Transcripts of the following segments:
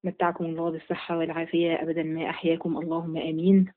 متعكم الله بالصحة والعافية أبدا ما أحياكم اللهم آمين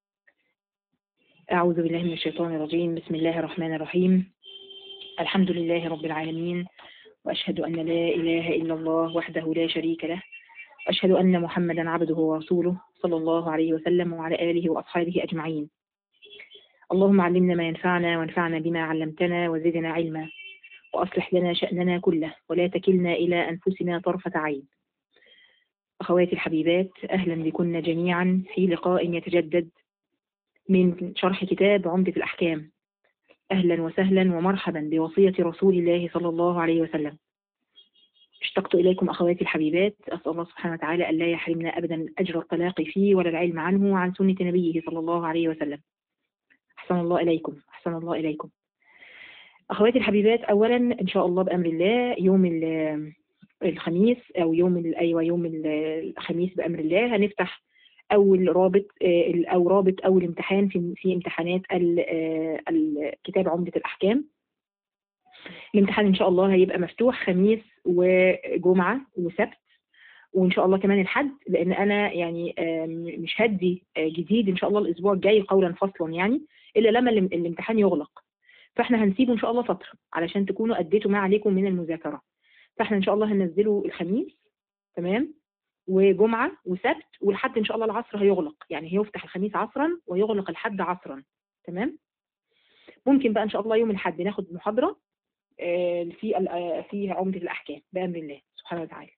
أعوذ بالله من الشيطان الرجيم بسم الله الرحمن الرحيم الحمد لله رب العالمين وأشهد أن لا إله إلا الله وحده لا شريك له أشهد أن محمدا عبده ورسوله صلى الله عليه وسلم وعلى آله وأصحابه أجمعين اللهم علمنا ما ينفعنا وانفعنا بما علمتنا وزدنا علما وأصلح لنا شأننا كله ولا تكلنا إلى أنفسنا طرفة عين أخواتي الحبيبات أهلا بكن جميعا في لقاء يتجدد من شرح كتاب عمدة الأحكام أهلا وسهلا ومرحبا بوصية رسول الله صلى الله عليه وسلم اشتقت إليكم أخواتي الحبيبات أسأل الله سبحانه وتعالى أن لا يحرمنا أبدا أجر الطلاق فيه ولا العلم عنه وعن سنة نبيه صلى الله عليه وسلم أحسن الله إليكم أحسن الله إليكم أخواتي الحبيبات أولا إن شاء الله بأمر الله يوم الخميس أو يوم أيوة يوم الخميس بأمر الله هنفتح أول رابط أو رابط أول امتحان في في امتحانات الكتاب عمدة الأحكام الامتحان إن شاء الله هيبقى مفتوح خميس وجمعة وسبت وإن شاء الله كمان الحد لأن أنا يعني مش هدي جديد إن شاء الله الأسبوع الجاي قولا فصلا يعني إلا لما الامتحان يغلق فإحنا هنسيبه إن شاء الله فترة علشان تكونوا أديتوا ما عليكم من المذاكرة فإحنا إن شاء الله هننزله الخميس تمام وجمعة وسبت والحد إن شاء الله العصر هيغلق يعني هيفتح الخميس عصرا ويغلق الحد عصرا تمام ممكن بقى إن شاء الله يوم الحد ناخد محاضرة في في عمدة الأحكام بأمر الله سبحانه وتعالى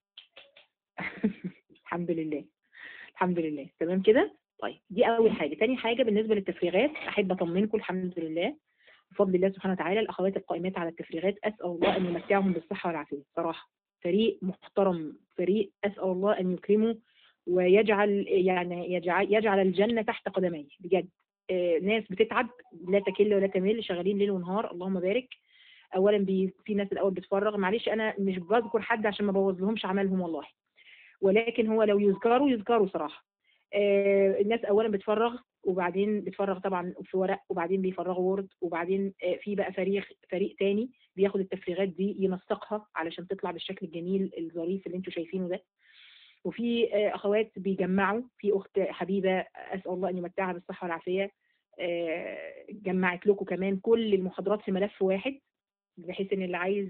الحمد لله الحمد لله تمام كده طيب دي أول حاجة تاني حاجة بالنسبة للتفريغات أحب أطمنكم الحمد لله بفضل الله سبحانه وتعالى الأخوات القائمات على التفريغات أسأل الله أن يمتعهم بالصحة والعافية صراحة فريق محترم فريق أسأل الله أن يكرمه ويجعل يعني يجعل, يجعل الجنة تحت قدميه بجد آه ناس بتتعب لا تكل ولا تمل شغالين ليل ونهار اللهم بارك اولا بي في ناس الاول بتفرغ معلش انا مش بذكر حد عشان ما بوظ لهمش عملهم والله ولكن هو لو يذكروا يذكروا صراحه آه الناس اولا بتفرغ وبعدين بتفرغ طبعا في ورق وبعدين بيفرغوا وورد وبعدين آه في بقى فريق فريق تاني بياخد التفريغات دي ينسقها علشان تطلع بالشكل الجميل الظريف اللي انتم شايفينه ده وفي آه اخوات بيجمعوا في اخت حبيبه اسال الله ان يمتعها بالصحه والعافيه جمعت لكم كمان كل المحاضرات في ملف واحد بحيث ان اللي عايز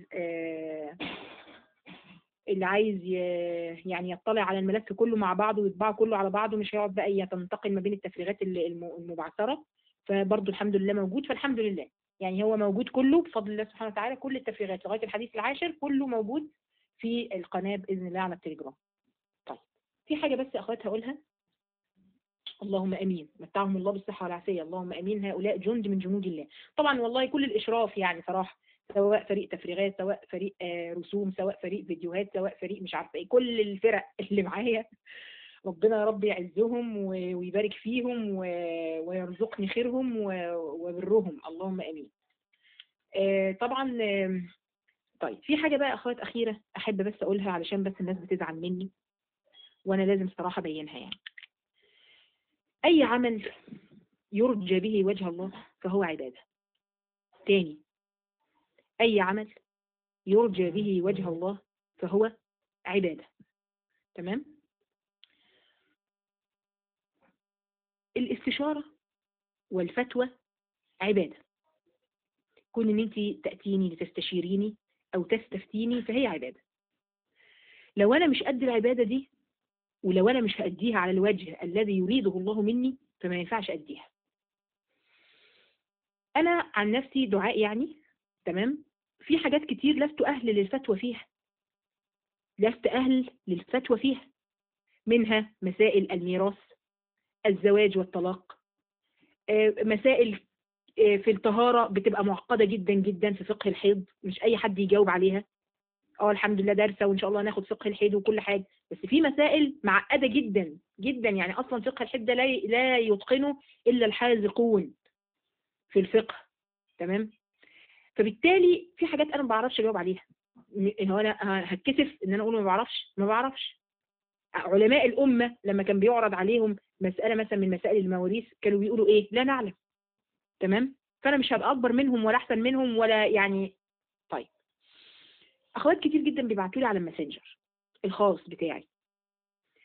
اللي عايز يعني يطلع على الملف كله مع بعضه ويطبعه كله على بعضه مش هيقعد بقى يتنتقل ما بين التفريغات المبعثره فبرضه الحمد لله موجود فالحمد لله يعني هو موجود كله بفضل الله سبحانه وتعالى كل التفريغات لغايه الحديث العاشر كله موجود في القناه باذن الله على التليجرام. طيب في حاجه بس يا اخوات هقولها اللهم امين متعهم الله بالصحه والعافيه اللهم امين هؤلاء جند من جنود الله طبعا والله كل الاشراف يعني صراحه سواء فريق تفريغات سواء فريق رسوم سواء فريق فيديوهات سواء فريق مش عارفه ايه كل الفرق اللي معايا ربنا يا رب يعزهم ويبارك فيهم ويرزقني خيرهم وبرهم اللهم امين طبعا طيب في حاجه بقى اخوات اخيره احب بس اقولها علشان بس الناس بتزعل مني وانا لازم صراحه ابينها يعني اي عمل يرجى به وجه الله فهو عباده تاني أي عمل يرجى به وجه الله فهو عبادة تمام الاستشارة والفتوى عبادة كون ان انت تأتيني لتستشيريني او تستفتيني فهي عبادة لو انا مش قد العبادة دي ولو انا مش هأديها على الوجه الذي يريده الله مني فما ينفعش أديها انا عن نفسي دعاء يعني تمام في حاجات كتير لست أهل للفتوى فيها لست أهل للفتوى فيها منها مسائل الميراث الزواج والطلاق مسائل في الطهارة بتبقى معقدة جدا جدا في فقه الحيض مش أي حد يجاوب عليها اه الحمد لله دارسة وإن شاء الله ناخد فقه الحيض وكل حاجة بس في مسائل معقدة جدا جدا يعني أصلا فقه الحيض ده لا لا يتقنه إلا الحاذقون في الفقه تمام فبالتالي في حاجات انا ما بعرفش اجاوب عليها هو انا هتكسف ان انا اقول ما بعرفش ما بعرفش علماء الامه لما كان بيعرض عليهم مساله مثلا من مسائل المواريث كانوا بيقولوا ايه لا نعلم تمام فانا مش هبقى اكبر منهم ولا احسن منهم ولا يعني طيب اخوات كتير جدا بيبعتوا لي على الماسنجر الخاص بتاعي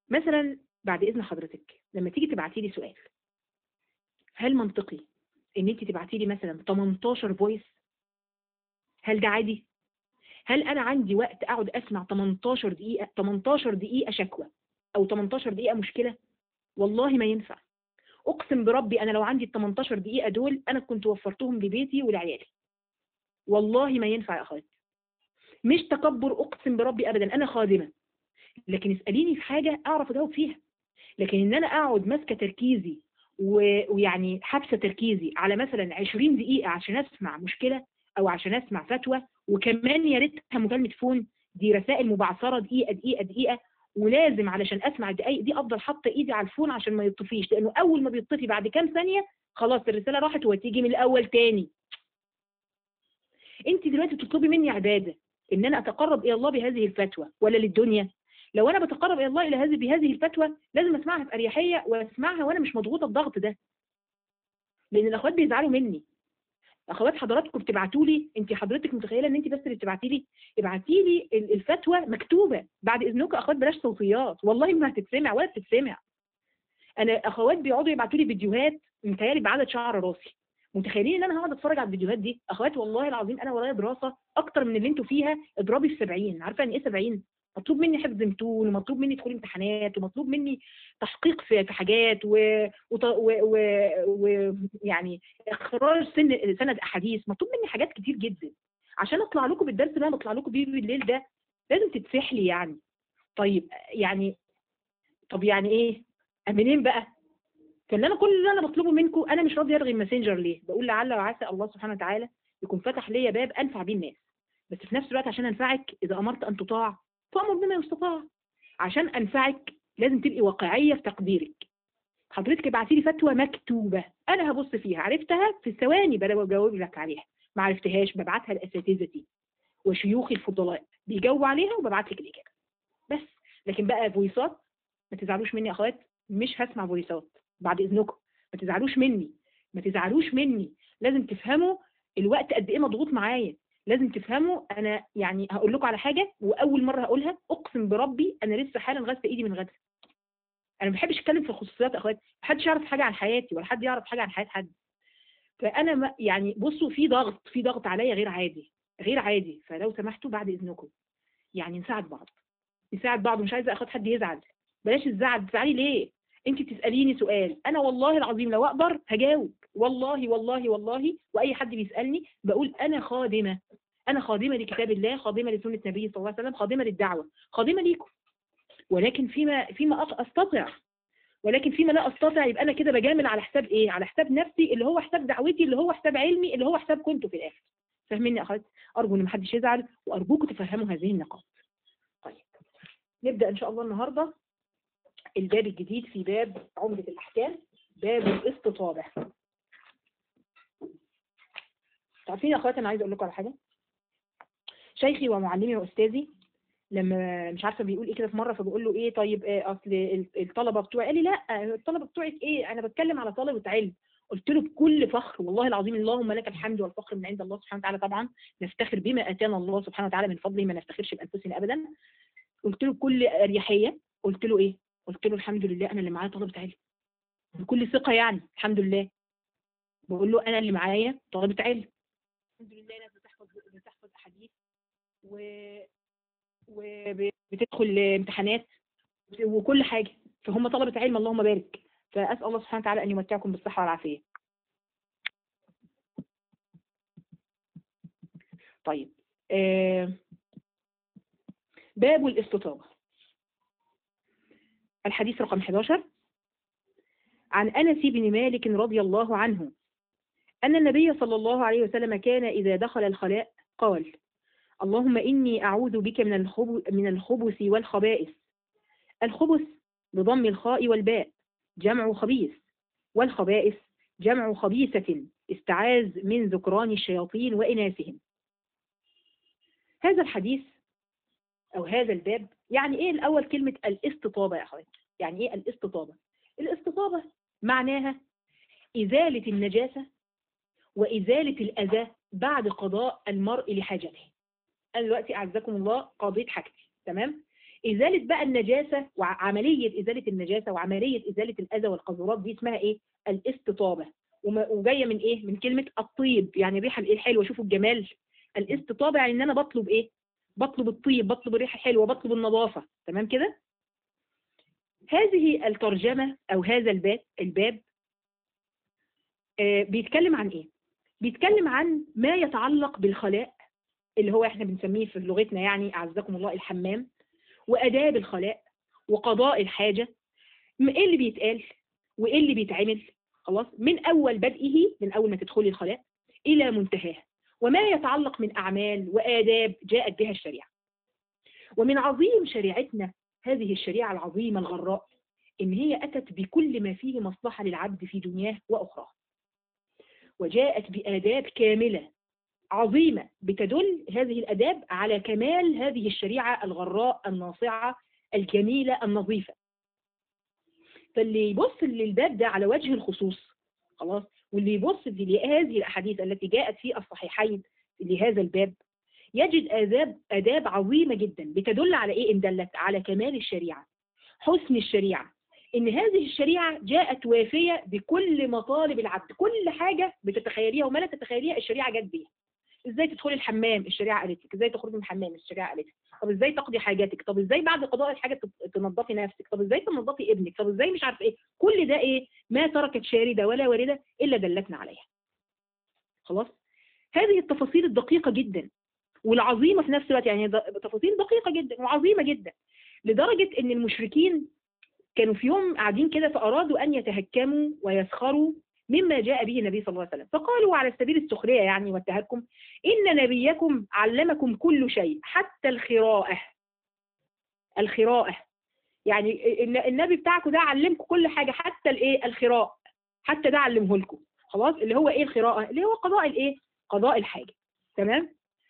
مثلا بعد اذن حضرتك لما تيجي تبعتي لي سؤال هل منطقي ان انت تبعتي لي مثلا 18 فويس هل ده عادي هل انا عندي وقت اقعد اسمع 18 دقيقه 18 دقيقه شكوى او 18 دقيقه مشكله والله ما ينفع اقسم بربي انا لو عندي ال 18 دقيقه دول انا كنت وفرتهم لبيتي ولعيالي والله ما ينفع يا اخواتي مش تكبر اقسم بربي ابدا انا خادمه لكن اساليني في حاجه اعرف اجاوب فيها لكن ان انا اقعد ماسكه تركيزي و- ويعني حابسه تركيزي على مثلا 20 دقيقه عشان اسمع مشكله او عشان اسمع فتوى وكمان يا ريتها مكالمه فون دي رسائل مبعثره دقيقه دقيقه دقيقه ولازم علشان اسمع الدقايق دي افضل حاطه ايدي على الفون عشان ما يطفيش لانه اول ما بيطفي بعد كام ثانيه خلاص الرساله راحت وهتيجي من الاول تاني انت دلوقتي بتطلبي مني عباده ان انا اتقرب الى الله بهذه الفتوى ولا للدنيا لو انا بتقرب الى الله الى هذه بهذه الفتوى لازم اسمعها في اريحيه واسمعها وانا مش مضغوطه الضغط ده لان الاخوات بيزعلوا مني اخوات حضراتكم بتبعتوا لي انت حضرتك متخيله ان انت بس اللي بتبعتي لي ابعتي لي ال- الفتوى مكتوبه بعد اذنكم اخوات بلاش صوتيات والله ما هتتسمع ولا بتتسمع انا اخوات بيقعدوا يبعتوا لي فيديوهات متهيألي بعدد شعر راسي متخيلين ان انا هقعد اتفرج على الفيديوهات دي اخوات والله العظيم انا ورايا دراسه اكتر من اللي انتوا فيها اضربي في 70 عارفه يعني ايه 70 مطلوب مني حفظ متون ومطلوب مني دخول امتحانات ومطلوب مني تحقيق في في حاجات و وط- و- و- ويعني اخراج سن سند احاديث مطلوب مني حاجات كتير جدا عشان اطلع لكم بالدرس اللي انا بطلع لكم بيه بالليل ده لازم تتسحلي يعني طيب يعني طب يعني ايه منين بقى فاللي انا كل اللي انا بطلبه منكم انا مش راضي ارغي الماسنجر ليه بقول لعل وعسى الله سبحانه وتعالى يكون فتح ليا باب انفع بيه الناس بس في نفس الوقت عشان انفعك اذا امرت ان تطاع فامر بما يستطاع عشان انفعك لازم تبقي واقعيه في تقديرك حضرتك ابعتي لي فتوى مكتوبه انا هبص فيها عرفتها في ثواني بجاوب لك عليها ما عرفتهاش ببعتها لاساتذتي وشيوخي الفضلاء بيجاوبوا عليها وببعت لك الاجابه بس لكن بقى فويسات ما تزعلوش مني يا اخوات مش هسمع فويسات بعد اذنكم ما تزعلوش مني ما تزعلوش مني لازم تفهموا الوقت قد ايه مضغوط معايا لازم تفهموا انا يعني هقول لكم على حاجه واول مره هقولها اقسم بربي انا لسه حالا غاسله ايدي من غدر انا ما بحبش اتكلم في الخصوصيات يا اخوات محدش يعرف حاجه عن حياتي ولا حد يعرف حاجه عن حياه حد فانا ما يعني بصوا في ضغط في ضغط عليا غير عادي غير عادي فلو سمحتوا بعد اذنكم يعني نساعد بعض نساعد بعض مش عايزه اخد حد يزعل بلاش الزعل تزعلي ليه انت بتساليني سؤال انا والله العظيم لو اقدر هجاوب والله والله والله واي حد بيسالني بقول انا خادمه انا خادمه لكتاب الله خادمه لسنه النبي صلى الله عليه وسلم خادمه للدعوه خادمه ليكم ولكن فيما فيما أق- استطع ولكن فيما لا استطع يبقى انا كده بجامل على حساب ايه على حساب نفسي اللي هو حساب دعوتي اللي هو حساب علمي اللي هو حساب كنتوا في الاخر فاهميني يا اخوات ارجو ان محدش يزعل وارجوكم تفهموا هذه النقاط طيب نبدا ان شاء الله النهارده الباب الجديد في باب عمدة الأحكام باب الاستطابة عارفين يا أخواتي أنا عايز أقول لكم على حاجة شيخي ومعلمي وأستاذي لما مش عارفة بيقول إيه كده في مرة فبقول له إيه طيب إيه أصل ال- الطلبة بتوعي قال لي لا الطلبة بتوعك إيه أنا بتكلم على طلبة علم قلت له بكل فخر والله العظيم اللهم لك الحمد والفخر من عند الله سبحانه وتعالى طبعا نفتخر بما اتانا الله سبحانه وتعالى من فضله ما نفتخرش بانفسنا ابدا قلت له بكل اريحيه قلت له ايه قلت له الحمد لله انا اللي معايا طلبه علم بكل ثقه يعني الحمد لله بقول له انا اللي معايا طلبه علم الحمد لله ناس بتحفظ بتحفظ احاديث و وبتدخل امتحانات وكل حاجه فهم طلبه علم اللهم بارك فاسال الله سبحانه وتعالى ان يمتعكم بالصحه والعافيه طيب آه باب الاستطابه الحديث رقم 11 عن أنس بن مالك رضي الله عنه أن النبي صلى الله عليه وسلم كان إذا دخل الخلاء قال اللهم إني أعوذ بك من الخبث, من الخبث والخبائث الخبث بضم الخاء والباء جمع خبيث والخبائث جمع خبيثة استعاذ من ذكران الشياطين وإناثهم هذا الحديث أو هذا الباب يعني إيه الأول كلمة الاستطابة يا أخوات يعني إيه الاستطابة الاستطابة معناها إزالة النجاسة وإزالة الأذى بعد قضاء المرء لحاجته أنا دلوقتي أعزكم الله قضيت حاجتي تمام ازاله بقى النجاسه وعمليه ازاله النجاسه وعمليه ازاله الاذى والقذورات دي اسمها ايه الاستطابه وما- وجايه من ايه من كلمه الطيب يعني الريحه الايه الحلوه شوفوا الجمال الاستطابه يعني ان انا بطلب ايه بطلب الطيب بطلب الريحه الحلوه بطلب النظافه تمام كده هذه الترجمه او هذا الباب الباب آه، بيتكلم عن ايه بيتكلم عن ما يتعلق بالخلاء اللي هو احنا بنسميه في لغتنا يعني اعزكم الله الحمام واداب الخلاء وقضاء الحاجه م- ايه اللي بيتقال وايه اللي بيتعمل خلاص من اول بدئه من اول ما تدخلي الخلاء الى منتهاه وما يتعلق من اعمال واداب جاءت بها الشريعه ومن عظيم شريعتنا هذه الشريعه العظيمه الغراء ان هي اتت بكل ما فيه مصلحه للعبد في دنياه واخراه وجاءت بآداب كاملة عظيمة بتدل هذه الآداب على كمال هذه الشريعة الغراء الناصعة الجميلة النظيفة فاللي يبص للباب ده على وجه الخصوص خلاص واللي يبص لهذه الأحاديث التي جاءت في الصحيحين لهذا الباب يجد آداب آداب عظيمة جدا بتدل على إيه إن دلت على كمال الشريعة حسن الشريعة ان هذه الشريعه جاءت وافيه بكل مطالب العبد كل حاجه بتتخيليها وما لا تتخيليها الشريعه جت بيها ازاي تدخلي الحمام الشريعه قالت لك ازاي تخرجي من الحمام الشريعه قالت لك طب ازاي تقضي حاجاتك طب ازاي بعد قضاء الحاجه تت- تنظفي نفسك طب ازاي تنظفي ابنك طب ازاي مش عارفه ايه كل ده ايه ما تركت شارده ولا وارده الا دلتنا عليها خلاص هذه التفاصيل الدقيقه جدا والعظيمه في نفس الوقت يعني د- تفاصيل دقيقه جدا وعظيمه جدا لدرجه ان المشركين كانوا في يوم قاعدين كده فأرادوا أن يتهكموا ويسخروا مما جاء به النبي صلى الله عليه وسلم فقالوا على سبيل السخرية يعني والتهكم إن نبيكم علمكم كل شيء حتى الخراءة الخراءة يعني الن- النبي بتاعكم ده علمكم كل حاجة حتى الايه الخراء حتى ده علمه لكم خلاص اللي هو ايه الخراءة اللي هو قضاء الايه قضاء الحاجة تمام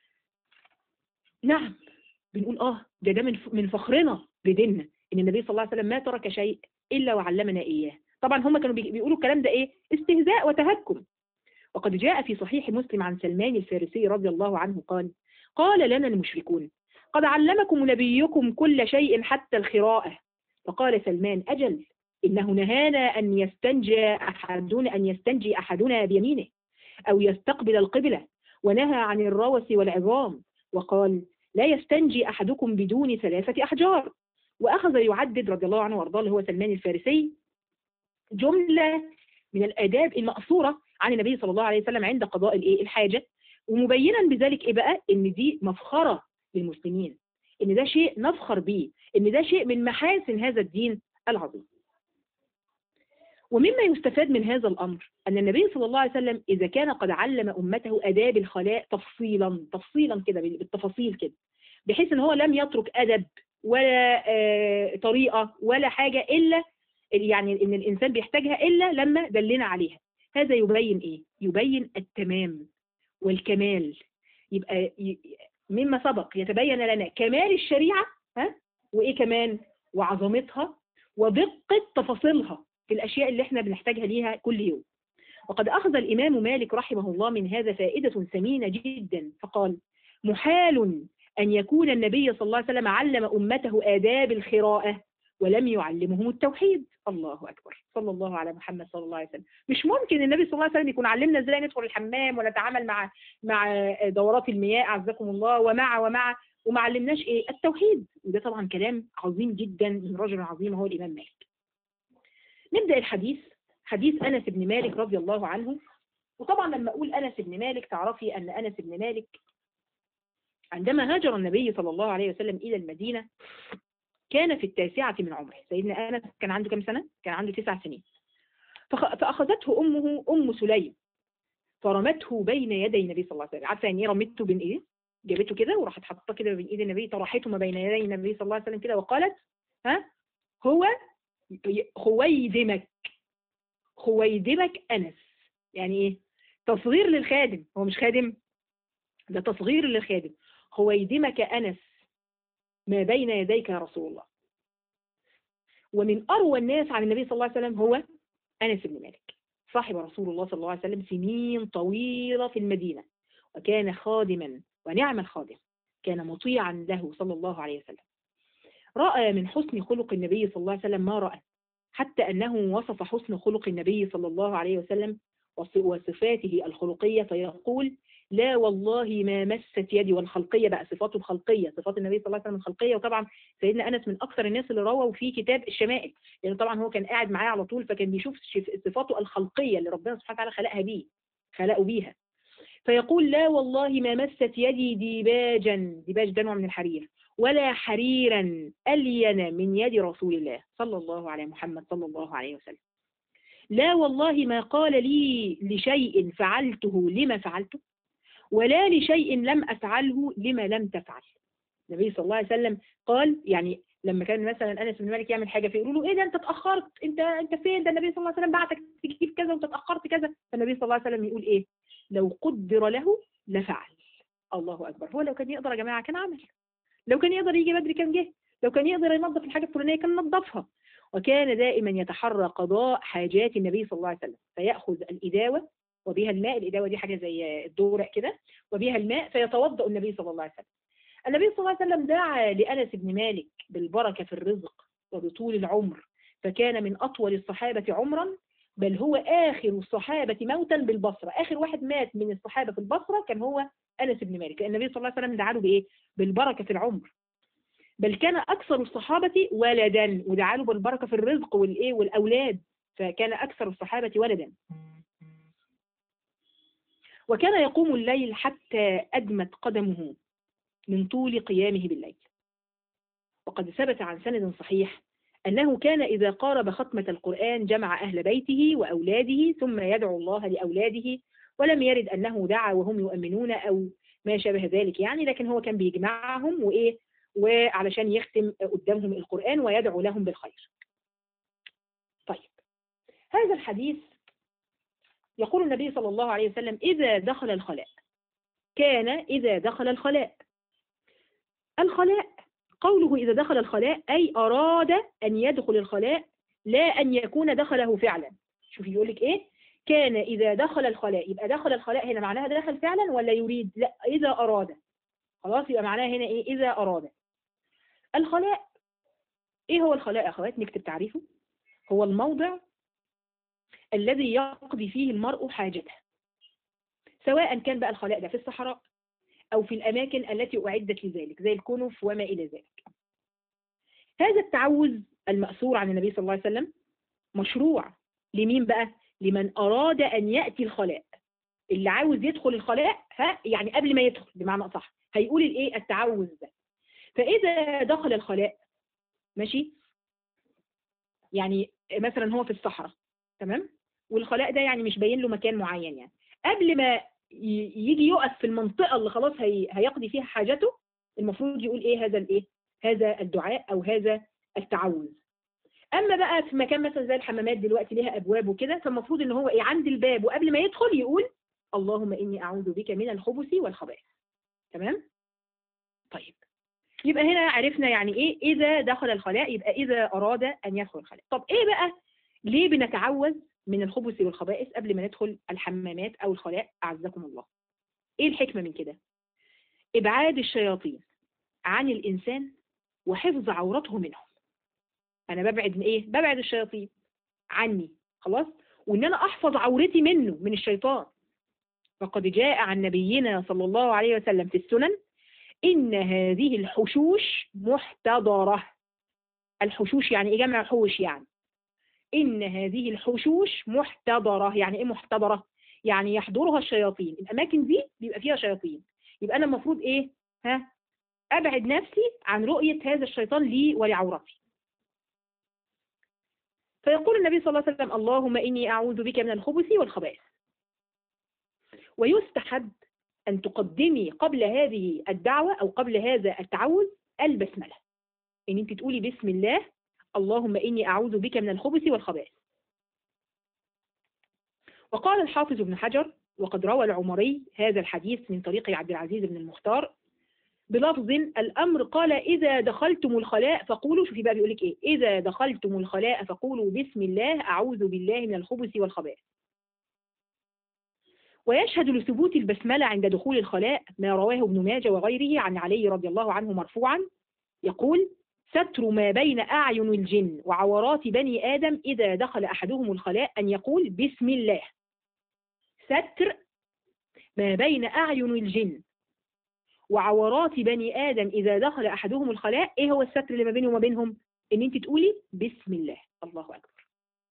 نعم بنقول اه ده ده من ف- من فخرنا بديننا ان النبي صلى الله عليه وسلم ما ترك شيء الا وعلمنا اياه طبعا هم كانوا بي- بيقولوا الكلام ده ايه استهزاء وتهكم وقد جاء في صحيح مسلم عن سلمان الفارسي رضي الله عنه قال قال لنا المشركون قد علمكم نبيكم كل شيء حتى الخراءة فقال سلمان أجل إنه نهانا أن يستنجى أحدنا أن يستنجي أحدنا بيمينه أو يستقبل القبلة ونهى عن الروث والعظام وقال لا يستنجي أحدكم بدون ثلاثة أحجار وأخذ يعدد رضي الله عنه وارضاه اللي هو سلمان الفارسي جملة من الآداب المأثورة عن النبي صلى الله عليه وسلم عند قضاء الإيه الحاجة ومبينا بذلك إيه بقى إن دي مفخرة للمسلمين إن ده شيء نفخر به إن ده شيء من محاسن هذا الدين العظيم ومما يستفاد من هذا الأمر أن النبي صلى الله عليه وسلم إذا كان قد علم أمته أداب الخلاء تفصيلا تفصيلا كده بالتفاصيل كده بحيث أن هو لم يترك أدب ولا آه، طريقة ولا حاجة إلا يعني إن الإنسان بيحتاجها إلا لما دلنا عليها هذا يبين إيه؟ يبين التمام والكمال يبقى ي- مما سبق يتبين لنا كمال الشريعة ها وإيه كمان وعظمتها ودقة تفاصيلها في الأشياء اللي احنا بنحتاجها ليها كل يوم وقد أخذ الإمام مالك رحمه الله من هذا فائدة ثمينة جدا فقال محال أن يكون النبي صلى الله عليه وسلم علم أمته آداب الخراءة ولم يعلمهم التوحيد الله أكبر صلى الله على محمد صلى الله عليه وسلم مش ممكن النبي صلى الله عليه وسلم يكون علمنا ازاي ندخل الحمام ولا نتعامل مع مع دورات المياه أعزكم الله ومع ومع وما علمناش ايه التوحيد وده طبعا كلام عظيم جدا من رجل عظيم هو الإمام مالك نبدأ الحديث حديث أنس بن مالك رضي الله عنه وطبعا لما أقول أنس بن مالك تعرفي أن أنس بن مالك عندما هاجر النبي صلى الله عليه وسلم إلى المدينة كان في التاسعة من عمره سيدنا أنس كان عنده كم سنة؟ كان عنده تسع سنين فخ- فأخذته أمه أم سليم فرمته بين يدي النبي صلى الله عليه وسلم عارفة يعني إيه رمته بين إيديه؟ جابته كده وراحت حاطه كده بين ايد النبي طرحته ما بين يدي النبي صلى الله عليه وسلم كده وقالت ها هو خويدمك خويدمك أنس يعني إيه؟ تصغير للخادم هو مش خادم ده تصغير للخادم خويدمك أنس ما بين يديك يا رسول الله ومن أروى الناس عن النبي صلى الله عليه وسلم هو أنس بن مالك صاحب رسول الله صلى الله عليه وسلم سنين طويلة في المدينة وكان خادما ونعم الخادم كان مطيعا له صلى الله عليه وسلم رأى من حسن خلق النبي صلى الله عليه وسلم ما رأى حتى أنه وصف حسن خلق النبي صلى الله عليه وسلم وص- وصفاته الخلقية فيقول لا والله ما مست يدي والخلقية بقى صفاته الخلقية صفات النبي صلى الله عليه وسلم الخلقية وطبعا سيدنا أنس من أكثر الناس اللي رووا في كتاب الشمائل لأن طبعا هو كان قاعد معاه على طول فكان بيشوف شف- صفاته الخلقية اللي ربنا سبحانه وتعالى خلقها بيه خلقه بيها فيقول لا والله ما مست يدي ديباجا ديباج ده نوع من الحرير ولا حريرا ألين من يد رسول الله صلى الله عليه محمد صلى الله عليه وسلم لا والله ما قال لي لشيء فعلته لما فعلته ولا لشيء لم أفعله لما لم تفعل النبي صلى الله عليه وسلم قال يعني لما كان مثلا انس بن مالك يعمل حاجه فيقولوا له ايه ده انت اتاخرت انت انت فين ده النبي صلى الله عليه وسلم بعتك تجيب كذا وانت اتاخرت كذا فالنبي صلى الله عليه وسلم يقول ايه لو قدر له لفعل الله اكبر هو لو كان يقدر يا جماعه كان عمل لو كان يقدر يجي بدري كان جه لو كان يقدر ينظف الحاجه الفلانيه كان نظفها وكان دائما يتحرى قضاء حاجات النبي صلى الله عليه وسلم فياخذ الاداوه وبها الماء الاداوه دي حاجه زي الدورق كده وبها الماء فيتوضا النبي صلى الله عليه وسلم النبي صلى الله عليه وسلم دعا لأنس بن مالك بالبركة في الرزق وبطول العمر فكان من أطول الصحابة عمرا بل هو آخر الصحابة موتا بالبصرة آخر واحد مات من الصحابة في البصرة كان هو أنس بن مالك لأن النبي صلى الله عليه وسلم دعا له بإيه؟ بالبركة في العمر بل كان أكثر الصحابة ولدا ودعا له بالبركة في الرزق والإيه والأولاد فكان أكثر الصحابة ولدا وكان يقوم الليل حتى أدمت قدمه من طول قيامه بالليل وقد ثبت عن سند صحيح أنه كان إذا قارب ختمة القرآن جمع أهل بيته وأولاده ثم يدعو الله لأولاده ولم يرد أنه دعا وهم يؤمنون أو ما شابه ذلك يعني لكن هو كان بيجمعهم وإيه وعلشان يختم قدامهم القرآن ويدعو لهم بالخير طيب هذا الحديث يقول النبي صلى الله عليه وسلم إذا دخل الخلاء كان إذا دخل الخلاء الخلاء قوله إذا دخل الخلاء أي أراد أن يدخل الخلاء لا أن يكون دخله فعلا شوفي يقول لك إيه كان إذا دخل الخلاء يبقى دخل الخلاء هنا معناها دخل فعلا ولا يريد لا إذا أراد خلاص يبقى معناها هنا إيه إذا أراد الخلاء إيه هو الخلاء يا أخوات نكتب تعريفه هو الموضع الذي يقضي فيه المرء حاجته سواء كان بقى الخلاء ده في الصحراء أو في الأماكن التي أعدت لذلك زي الكنف وما إلى ذلك هذا التعوذ المأثور عن النبي صلى الله عليه وسلم مشروع لمين بقى؟ لمن أراد أن يأتي الخلاء اللي عاوز يدخل الخلاء ها يعني قبل ما يدخل بمعنى أصح هيقول الإيه التعوذ ده فإذا دخل الخلاء ماشي يعني مثلا هو في الصحراء تمام والخلاء ده يعني مش باين له مكان معين يعني قبل ما يجي يقف في المنطقة اللي خلاص هي هيقضي فيها حاجته المفروض يقول ايه هذا الايه هذا الدعاء او هذا التعوذ اما بقى في مكان مثلا زي الحمامات دلوقتي ليها ابواب وكده فالمفروض ان هو ايه عند الباب وقبل ما يدخل يقول اللهم اني اعوذ بك من الخبث والخبائث تمام طيب يبقى هنا عرفنا يعني ايه اذا دخل الخلاء يبقى اذا اراد ان يدخل الخلاء طب ايه بقى ليه بنتعوذ من الخبث والخبائث قبل ما ندخل الحمامات أو الخلاء أعزكم الله إيه الحكمة من كده إبعاد الشياطين عن الإنسان وحفظ عورته منهم أنا ببعد من إيه ببعد الشياطين عني خلاص وإن أنا أحفظ عورتي منه من الشيطان فقد جاء عن نبينا صلى الله عليه وسلم في السنن إن هذه الحشوش محتضرة الحشوش يعني إيه جمع حوش يعني إن هذه الحشوش محتضرة يعني إيه محتضرة؟ يعني يحضرها الشياطين الأماكن دي بيبقى فيها شياطين يبقى أنا المفروض إيه؟ ها؟ أبعد نفسي عن رؤية هذا الشيطان لي ولعورتي فيقول النبي صلى الله عليه وسلم اللهم إني أعوذ بك من الخبث والخبائث ويستحب أن تقدمي قبل هذه الدعوة أو قبل هذا التعوذ البسملة إن أنت تقولي بسم الله اللهم إني أعوذ بك من الخبث والخبائث وقال الحافظ ابن حجر وقد روى العمري هذا الحديث من طريق عبد العزيز بن المختار بلفظ الأمر قال إذا دخلتم الخلاء فقولوا شوفي بقى بيقول لك إيه إذا دخلتم الخلاء فقولوا بسم الله أعوذ بالله من الخبث والخبائث ويشهد لثبوت البسملة عند دخول الخلاء ما رواه ابن ماجه وغيره عن علي رضي الله عنه مرفوعا يقول ستر ما بين أعين الجن وعورات بني آدم إذا دخل أحدهم الخلاء أن يقول بسم الله ستر ما بين أعين الجن وعورات بني آدم إذا دخل أحدهم الخلاء إيه هو الستر اللي ما بينه وما بينهم إن أنت تقولي بسم الله الله أكبر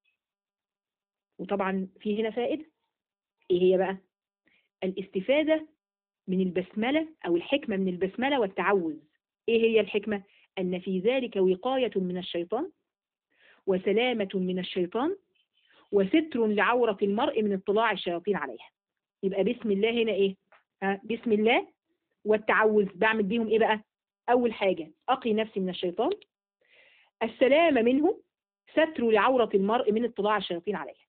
وطبعا في هنا فائدة إيه هي بقى الاستفادة من البسملة أو الحكمة من البسملة والتعوذ إيه هي الحكمة أن في ذلك وقاية من الشيطان وسلامة من الشيطان وستر لعورة المرء من اطلاع الشياطين عليها يبقى بسم الله هنا إيه ها بسم الله والتعوذ بعمل بيهم إيه بقى أول حاجة أقي نفسي من الشيطان السلامة منه ستر لعورة المرء من اطلاع الشياطين عليها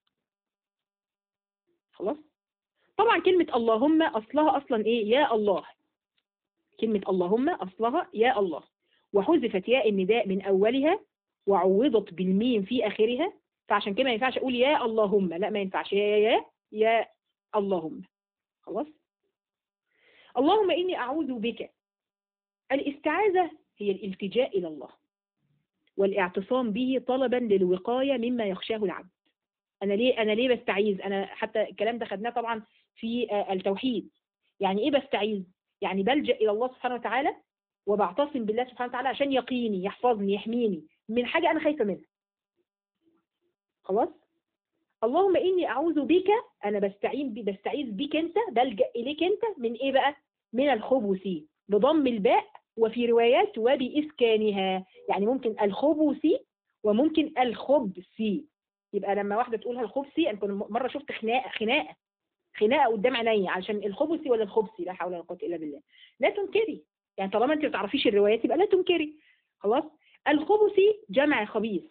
خلاص طبعا كلمة اللهم أصلها أصلا إيه يا الله كلمة اللهم أصلها يا الله وحذفت ياء النداء من أولها وعوضت بالميم في آخرها فعشان كده ما ينفعش أقول يا اللهم لا ما ينفعش يا يا يا اللهم خلاص اللهم إني أعوذ بك الاستعاذة هي الالتجاء إلى الله والاعتصام به طلبا للوقاية مما يخشاه العبد أنا ليه أنا ليه بستعيذ أنا حتى الكلام ده خدناه طبعا في التوحيد يعني إيه بستعيذ يعني بلجأ إلى الله سبحانه وتعالى وبعتصم بالله سبحانه وتعالى عشان يقيني يحفظني يحميني من حاجة أنا خايفة منها خلاص اللهم إني أعوذ بك أنا بستعين بستعيذ بك أنت بلجأ إليك أنت من إيه بقى من الخبث بضم الباء وفي روايات وبإسكانها يعني ممكن الخبث وممكن الخبث يبقى لما واحدة تقولها الخبثي أنا كنت مرة شفت خناقة خناقة خناقة قدام عيني علشان الخبثي ولا الخبثي لا حول ولا قوة إلا بالله لا تنكري يعني طالما أنت ما تعرفيش الروايات يبقى لا تنكري خلاص الخبثي جمع خبيث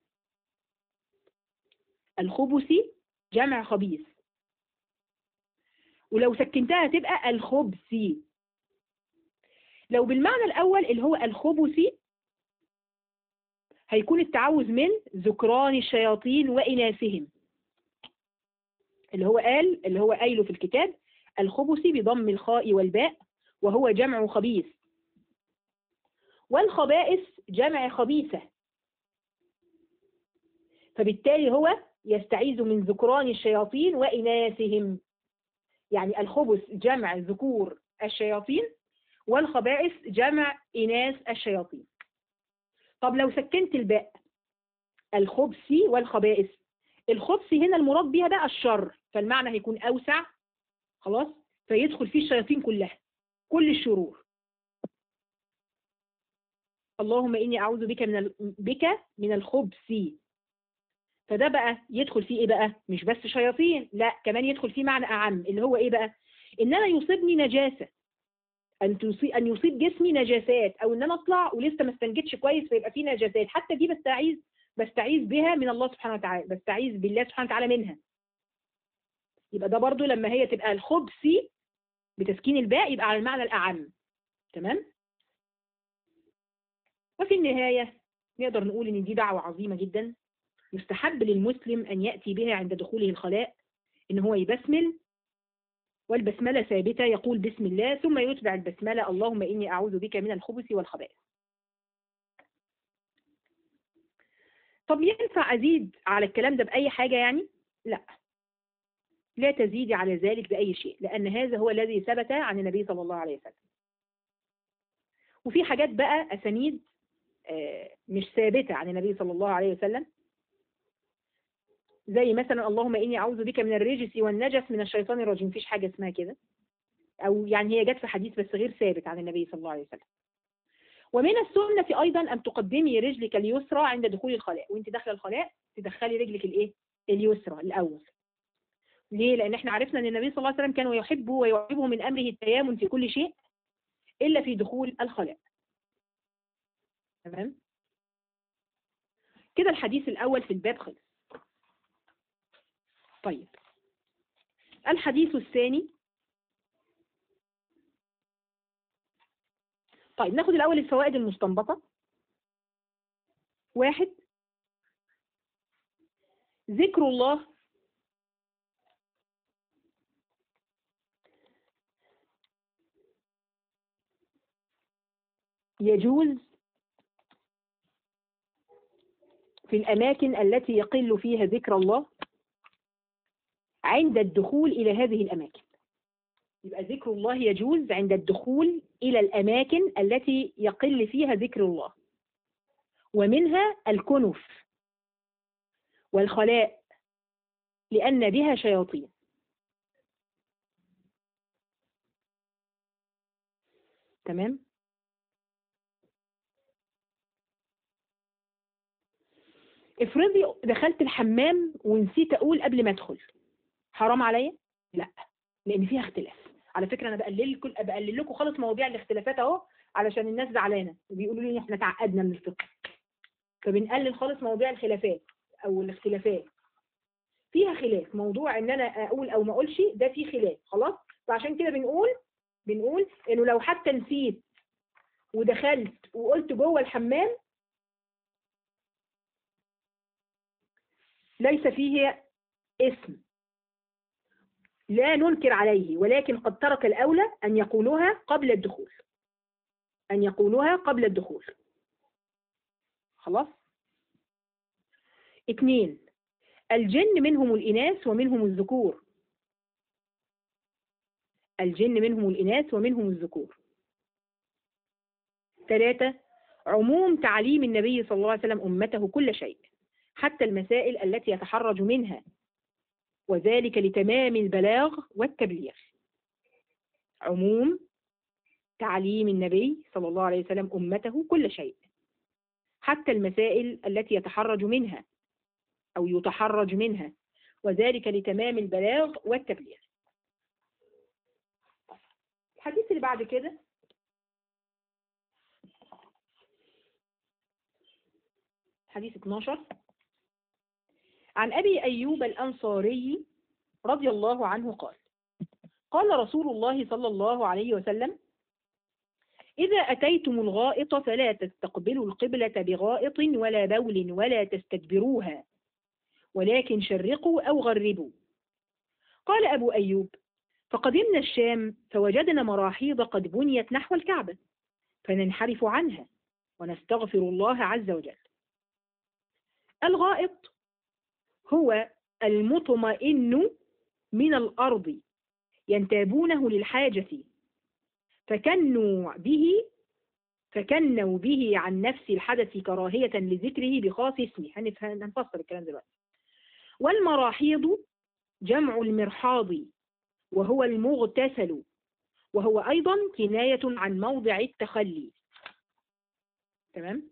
الخبثي جمع خبيث ولو سكنتها تبقى الخبثي لو بالمعنى الأول اللي هو الخبثي هيكون التعوذ من ذكران الشياطين وإناثهم اللي هو قال اللي هو قايله في الكتاب الخبث بضم الخاء والباء وهو جمع خبيث والخبائث جمع خبيثة فبالتالي هو يستعيذ من ذكران الشياطين وإناثهم يعني الخبث جمع ذكور الشياطين والخبائث جمع إناث الشياطين طب لو سكنت الباء الخبث والخبائث الخبث هنا المراد بيها بقى الشر فالمعنى هيكون أوسع خلاص فيدخل فيه الشياطين كلها كل الشرور اللهم إني أعوذ بك من ال... بك من الخبث فده بقى يدخل فيه إيه بقى مش بس شياطين لا كمان يدخل فيه معنى أعم اللي هو إيه بقى إن أنا يصيبني نجاسة أن تصيب أن يصيب جسمي نجاسات أو إن أنا أطلع ولسه ما استنجدش كويس فيبقى فيه نجاسات حتى دي بستعيذ بستعيذ بها من الله سبحانه وتعالى بستعيذ بالله سبحانه وتعالى منها يبقى ده برضو لما هي تبقى الخبثي بتسكين الباء يبقى على المعنى الأعم تمام وفي النهاية نقدر نقول إن دي دعوة عظيمة جدا يستحب للمسلم أن يأتي بها عند دخوله الخلاء إن هو يبسمل والبسملة ثابتة يقول بسم الله ثم يتبع البسملة اللهم إني أعوذ بك من الخبث والخبائث طب ينفع أزيد على الكلام ده بأي حاجة يعني؟ لا لا تزيدي على ذلك بأي شيء لأن هذا هو الذي ثبت عن النبي صلى الله عليه وسلم وفي حاجات بقى أسانيد مش ثابتة عن النبي صلى الله عليه وسلم زي مثلا اللهم إني أعوذ بك من الرجس والنجس من الشيطان الرجيم مفيش حاجة اسمها كده أو يعني هي جت في حديث بس غير ثابت عن النبي صلى الله عليه وسلم ومن السنة أيضا أن تقدمي رجلك اليسرى عند دخول الخلاء وانت داخله الخلاء تدخلي رجلك الايه اليسرى الأول ليه؟ لأن احنا عرفنا أن النبي صلى الله عليه وسلم كان يحب ويعجبه من أمره التيامن في كل شيء إلا في دخول الخلاء تمام؟ كده الحديث الأول في الباب خلص طيب الحديث الثاني طيب ناخد الأول الفوائد المستنبطة واحد ذكر الله يجوز في الأماكن التي يقل فيها ذكر الله عند الدخول إلى هذه الأماكن يبقى ذكر الله يجوز عند الدخول إلى الأماكن التي يقل فيها ذكر الله ومنها الكنف والخلاء لأن بها شياطين تمام افرضي دخلت الحمام ونسيت اقول قبل ما ادخل حرام عليا لا لان فيها اختلاف على فكره انا بقلل لكم بقلل لكم خالص مواضيع الاختلافات اهو علشان الناس زعلانه وبيقولوا لي احنا تعقدنا من الفقه فبنقلل خالص مواضيع الخلافات او الاختلافات فيها خلاف موضوع ان انا اقول او ما اقولش ده فيه خلاف خلاص فعشان كده بنقول بنقول انه لو حتى نسيت ودخلت وقلت جوه الحمام ليس فيه اسم لا ننكر عليه ولكن قد ترك الأولى أن يقولوها قبل الدخول أن يقولوها قبل الدخول خلاص اثنين الجن منهم الإناث ومنهم الذكور الجن منهم الإناث ومنهم الذكور ثلاثة عموم تعليم النبي صلى الله عليه وسلم أمته كل شيء حتى المسائل التي يتحرج منها وذلك لتمام البلاغ والتبليغ عموم تعليم النبي صلى الله عليه وسلم أمته كل شيء حتى المسائل التي يتحرج منها أو يتحرج منها وذلك لتمام البلاغ والتبليغ الحديث اللي بعد كده حديث 12 عن أبي أيوب الأنصاري رضي الله عنه قال قال رسول الله صلى الله عليه وسلم إذا أتيتم الغائط فلا تستقبلوا القبلة بغائط ولا بول ولا تستدبروها ولكن شرقوا أو غربوا قال أبو أيوب فقدمنا الشام فوجدنا مراحيض قد بنيت نحو الكعبة فننحرف عنها ونستغفر الله عز وجل الغائط هو المطمئن من الأرض ينتابونه للحاجة فكنوا به فكنوا به عن نفس الحدث كراهية لذكره بخاص اسمه هنفسر الكلام دلوقتي والمراحيض جمع المرحاض وهو المغتسل وهو أيضا كناية عن موضع التخلي تمام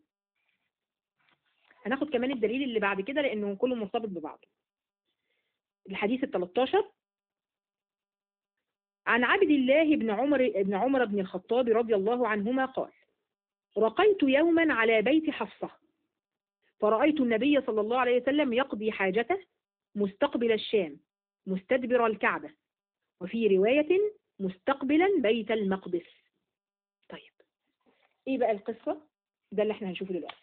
هناخد كمان الدليل اللي بعد كده لأنه كله مرتبط ببعضه الحديث ال 13 عن عبد الله بن عمر بن عمر بن الخطاب رضي الله عنهما قال رقيت يوما على بيت حفصة فرأيت النبي صلى الله عليه وسلم يقضي حاجته مستقبل الشام مستدبر الكعبة وفي رواية مستقبلا بيت المقدس طيب ايه بقى القصة ده اللي احنا هنشوفه دلوقتي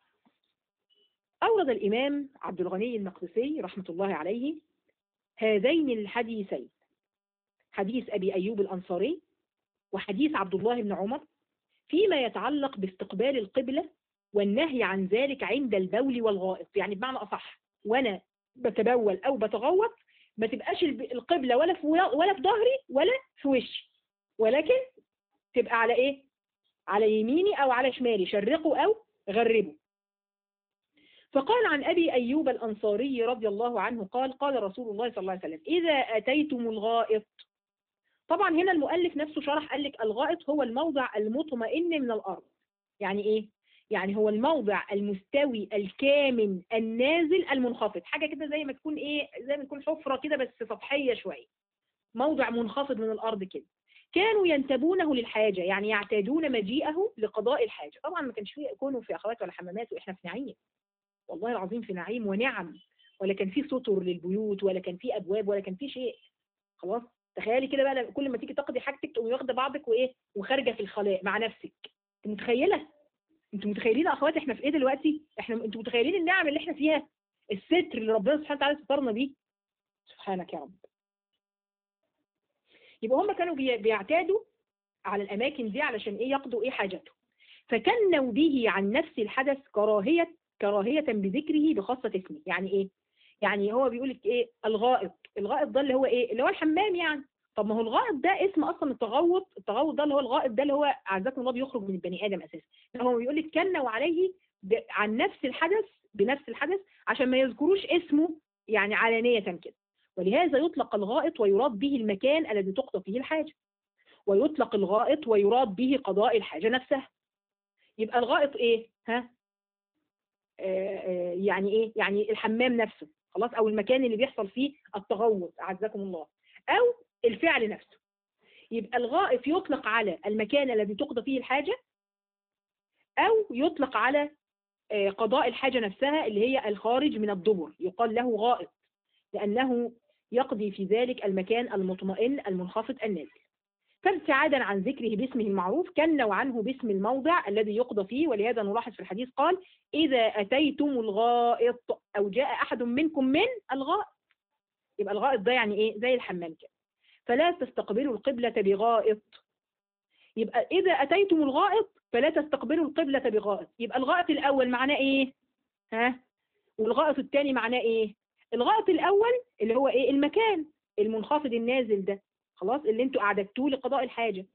أورد الإمام عبد الغني المقدسي رحمة الله عليه هذين الحديثين حديث أبي أيوب الأنصاري وحديث عبد الله بن عمر فيما يتعلق باستقبال القبلة والنهي عن ذلك عند البول والغائط يعني بمعنى أصح وأنا بتبول أو بتغوط ما تبقاش القبلة ولا في ولا في ظهري ولا في وشي ولكن تبقى على إيه؟ على يميني أو على شمالي شرقوا أو غربوا فقال عن أبي أيوب الأنصاري رضي الله عنه قال قال رسول الله صلى الله عليه وسلم إذا أتيتم الغائط طبعا هنا المؤلف نفسه شرح قال لك الغائط هو الموضع المطمئن من الأرض يعني إيه؟ يعني هو الموضع المستوي الكامن النازل المنخفض حاجة كده زي ما تكون إيه زي ما تكون حفرة كده بس سطحية شوية موضع منخفض من الأرض كده كانوا ينتبونه للحاجة يعني يعتادون مجيئه لقضاء الحاجة طبعا ما كانش فيه يكونوا في أخوات ولا حمامات وإحنا في نعيم والله العظيم في نعيم ونعم ولا كان في ستر للبيوت ولا كان في أبواب ولا كان في شيء خلاص تخيلي كده بقى كل ما تيجي تقضي حاجتك تقومي واخده بعضك وايه وخارجه في الخلاء مع نفسك انت متخيله انتوا متخيلين يا اخواتي احنا في ايه دلوقتي احنا انتوا متخيلين النعم اللي احنا فيها الستر اللي ربنا سبحانه وتعالى سترنا بيه سبحانك يا رب يبقى هم كانوا بيعتادوا على الاماكن دي علشان ايه يقضوا ايه حاجته فكنوا به عن نفس الحدث كراهيه كراهية بذكره بخاصة اسمه يعني ايه يعني هو بيقول لك ايه الغائط الغائط ده اللي هو ايه اللي هو الحمام يعني طب ما هو الغائط ده اسم اصلا التغوط التغوط ده اللي هو الغائط ده اللي هو عزكم الله بيخرج من البني ادم اساسا هو بيقول لك كنوا عليه ب- عن نفس الحدث بنفس الحدث عشان ما يذكروش اسمه يعني علانية كده ولهذا يطلق الغائط ويراد به المكان الذي تقضى فيه الحاجة ويطلق الغائط ويراد به قضاء الحاجة نفسها يبقى الغائط ايه ها آه آه يعني ايه يعني الحمام نفسه خلاص او المكان اللي بيحصل فيه التغوط اعزكم الله او الفعل نفسه يبقى الغائط يطلق على المكان الذي تقضى فيه الحاجة او يطلق على آه قضاء الحاجة نفسها اللي هي الخارج من الدبر يقال له غائط لأنه يقضي في ذلك المكان المطمئن المنخفض النازل فابتعادا عن ذكره باسمه المعروف كنوا عنه باسم الموضع الذي يقضى فيه ولهذا نلاحظ في الحديث قال إذا أتيتم الغائط أو جاء أحد منكم من الغائط يبقى الغائط ده يعني إيه زي الحمام كده فلا تستقبلوا القبلة بغائط يبقى إذا أتيتم الغائط فلا تستقبلوا القبلة بغائط يبقى الغائط الأول معناه إيه ها والغائط الثاني معناه إيه الغائط الأول اللي هو إيه المكان المنخفض النازل ده خلاص اللي انتوا أعددتوه لقضاء الحاجة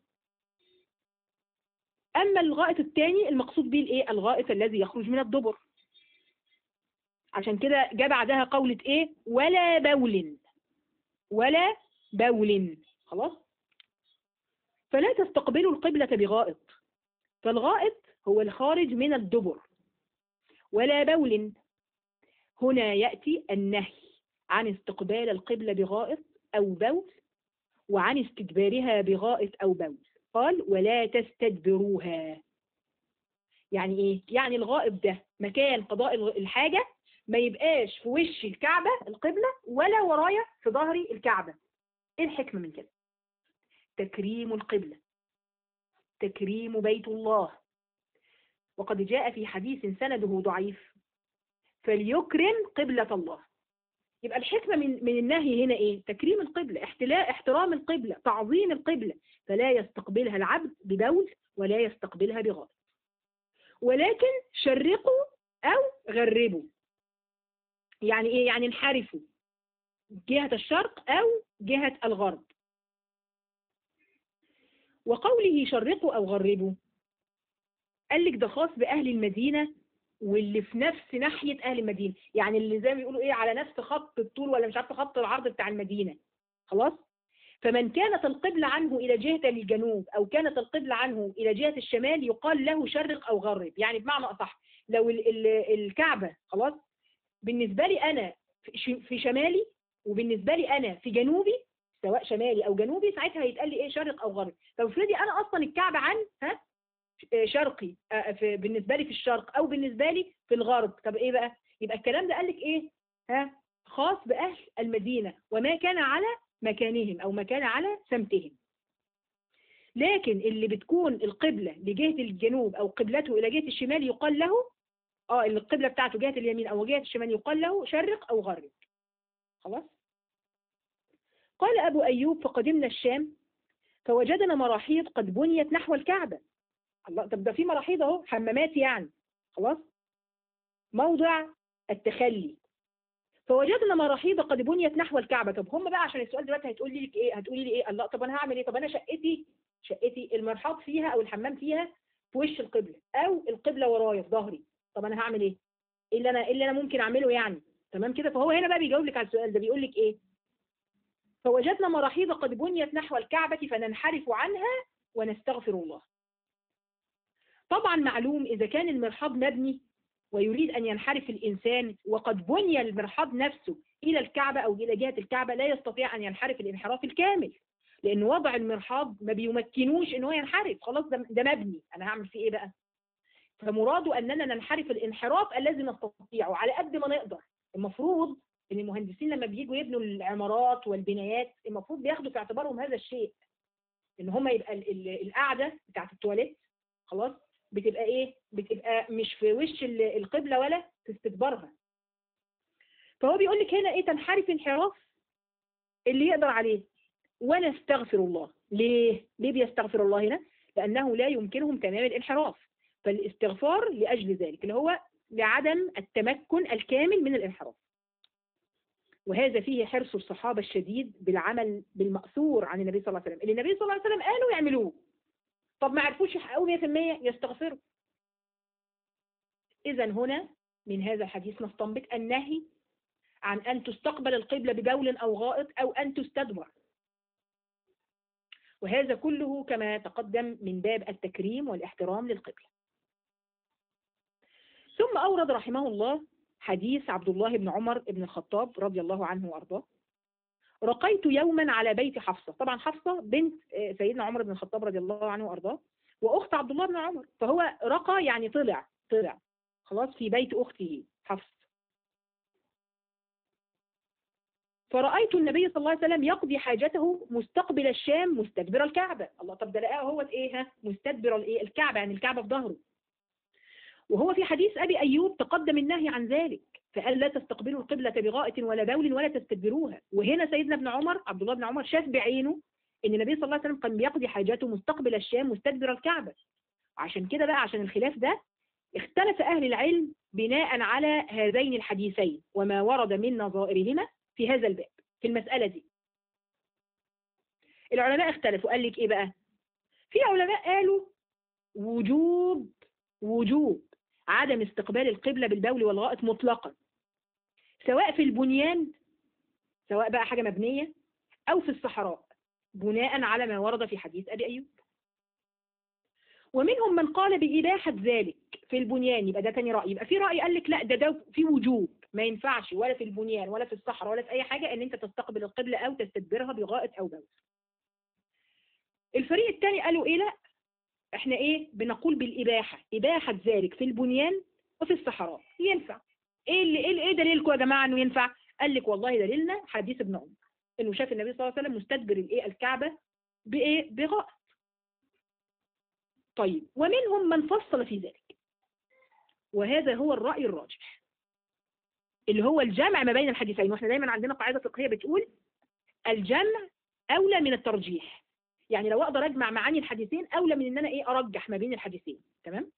أما الغائط الثاني المقصود به الإيه الغائط الذي يخرج من الدبر عشان كده جاء بعدها قولة إيه ولا بول ولا بول خلاص فلا تستقبلوا القبلة بغائط فالغائط هو الخارج من الدبر ولا بول هنا يأتي النهي عن استقبال القبلة بغائط أو بول وعن استدبارها بغائط أو بول قال ولا تستدبروها يعني إيه؟ يعني الغائط ده مكان قضاء الحاجة ما يبقاش في وش الكعبة القبلة ولا ورايا في ظهري الكعبة إيه الحكمة من كده؟ تكريم القبلة تكريم بيت الله وقد جاء في حديث سنده ضعيف فليكرم قبلة الله يبقى الحكمة من من النهي هنا ايه تكريم القبلة احتلاء احترام القبلة تعظيم القبلة فلا يستقبلها العبد ببول ولا يستقبلها بغائط ولكن شرقوا او غربوا يعني ايه يعني انحرفوا جهة الشرق او جهة الغرب وقوله شرقوا او غربوا قال لك ده خاص بأهل المدينة واللي في نفس ناحية أهل المدينة يعني اللي زي ما بيقولوا إيه على نفس خط الطول ولا مش عارفة خط العرض بتاع المدينة خلاص فمن كانت القبلة عنه إلى جهة الجنوب أو كانت القبلة عنه إلى جهة الشمال يقال له شرق أو غرب يعني بمعنى أصح لو ال ال الكعبة خلاص بالنسبة لي أنا في شمالي وبالنسبة لي أنا في جنوبي سواء شمالي أو جنوبي ساعتها هيتقال لي إيه شرق أو غرب طب افرضي أنا أصلا الكعبة عن ها شرقي في بالنسبة لي في الشرق أو بالنسبة لي في الغرب طب إيه بقى يبقى الكلام ده قال لك إيه ها خاص بأهل المدينة وما كان على مكانهم أو ما كان على سمتهم لكن اللي بتكون القبلة لجهة الجنوب أو قبلته إلى جهة الشمال يقال له اه اللي القبلة بتاعته جهة اليمين أو جهة الشمال يقال له شرق أو غرب خلاص قال أبو أيوب فقدمنا الشام فوجدنا مراحيض قد بنيت نحو الكعبة الله طب ده في مراحيض اهو حمامات يعني خلاص موضع التخلي فوجدنا مراحيض قد بنيت نحو الكعبة طب هم بقى عشان السؤال دلوقتي هتقولي لك ايه هتقولي لي ايه الله طب انا هعمل ايه طب انا شقتي شقتي المرحاض فيها او الحمام فيها في وش القبلة او القبلة ورايا في ظهري طب انا هعمل ايه ايه اللي انا ايه اللي انا ممكن اعمله يعني تمام كده فهو هنا بقى بيجاوب لك على السؤال ده بيقول لك ايه فوجدنا مراحيض قد بنيت نحو الكعبة فننحرف عنها ونستغفر الله طبعا معلوم إذا كان المرحاض مبني ويريد أن ينحرف الإنسان وقد بني المرحاض نفسه إلى الكعبة أو إلى جهة الكعبة لا يستطيع أن ينحرف الانحراف الكامل لأن وضع المرحاض ما بيمكنوش إن هو ينحرف خلاص ده, ده مبني أنا هعمل فيه إيه بقى فمراده أننا ننحرف الانحراف الذي نستطيعه على قد ما نقدر المفروض ان المهندسين لما بييجوا يبنوا العمارات والبنايات المفروض بياخدوا في اعتبارهم هذا الشيء ان هم يبقى القاعده بتاعت التواليت خلاص بتبقى ايه بتبقى مش في وش القبلة ولا في استدبارها فهو بيقول لك هنا ايه تنحرف انحراف اللي يقدر عليه ونستغفر الله ليه ليه بيستغفر الله هنا لانه لا يمكنهم تمام الانحراف فالاستغفار لاجل ذلك اللي هو لعدم التمكن الكامل من الانحراف وهذا فيه حرص الصحابة الشديد بالعمل بالمأثور عن النبي صلى الله عليه وسلم اللي النبي صلى الله عليه وسلم قالوا يعملوه طب ما عرفوش يحققوا 100% يستغفروا إذا هنا من هذا الحديث نستنبط النهي عن أن تستقبل القبلة ببول أو غائط أو أن تستدبر وهذا كله كما تقدم من باب التكريم والاحترام للقبلة ثم أورد رحمه الله حديث عبد الله بن عمر بن الخطاب رضي الله عنه وأرضاه رقيت يوما على بيت حفصة طبعا حفصة بنت سيدنا عمر بن الخطاب رضي الله عنه وأرضاه وأخت عبد الله بن عمر فهو رقى يعني طلع طلع خلاص في بيت أخته حفص فرأيت النبي صلى الله عليه وسلم يقضي حاجته مستقبل الشام مستدبر الكعبة الله طب ده لقاه هو ايه ها مستدبر الايه الكعبة يعني الكعبة في ظهره وهو في حديث أبي أيوب تقدم النهي عن ذلك فقال لا تستقبلوا القبلة بغائط ولا بول ولا تستدبروها وهنا سيدنا ابن عمر عبد الله بن عمر شاف بعينه ان النبي صلى الله عليه وسلم كان بيقضي حاجاته مستقبل الشام مستدبر الكعبة عشان كده بقى عشان الخلاف ده اختلف أهل العلم بناء على هذين الحديثين وما ورد من نظائرهما في هذا الباب في المسألة دي العلماء اختلفوا قال لك ايه بقى في علماء قالوا وجوب وجوب عدم استقبال القبلة بالبول والغائط مطلقا سواء في البنيان سواء بقى حاجة مبنية أو في الصحراء بناء على ما ورد في حديث أبي أيوب ومنهم من قال بإباحة ذلك في البنيان يبقى ده تاني رأي يبقى في رأي قال لك لا ده ده في وجوب ما ينفعش ولا في البنيان ولا في الصحراء ولا في أي حاجة ان انت تستقبل القبلة أو تستدبرها بغائط أو بول الفريق الثاني قالوا ايه لا احنا ايه بنقول بالإباحة إباحة ذلك في البنيان وفي الصحراء ينفع ايه اللي ايه, إيه دليلكم يا جماعة انه ينفع قال لك والله دليلنا حديث ابن عمر انه شاف النبي صلى الله عليه وسلم مستدبر الايه الكعبة بايه بغائط طيب ومنهم من فصل في ذلك وهذا هو الرأي الراجح اللي هو الجمع ما بين الحديثين واحنا دايما عندنا قاعدة فقهية بتقول الجمع أولى من الترجيح يعني لو أقدر أجمع معاني الحديثين أولى من إن أنا إيه أرجح ما بين الحديثين تمام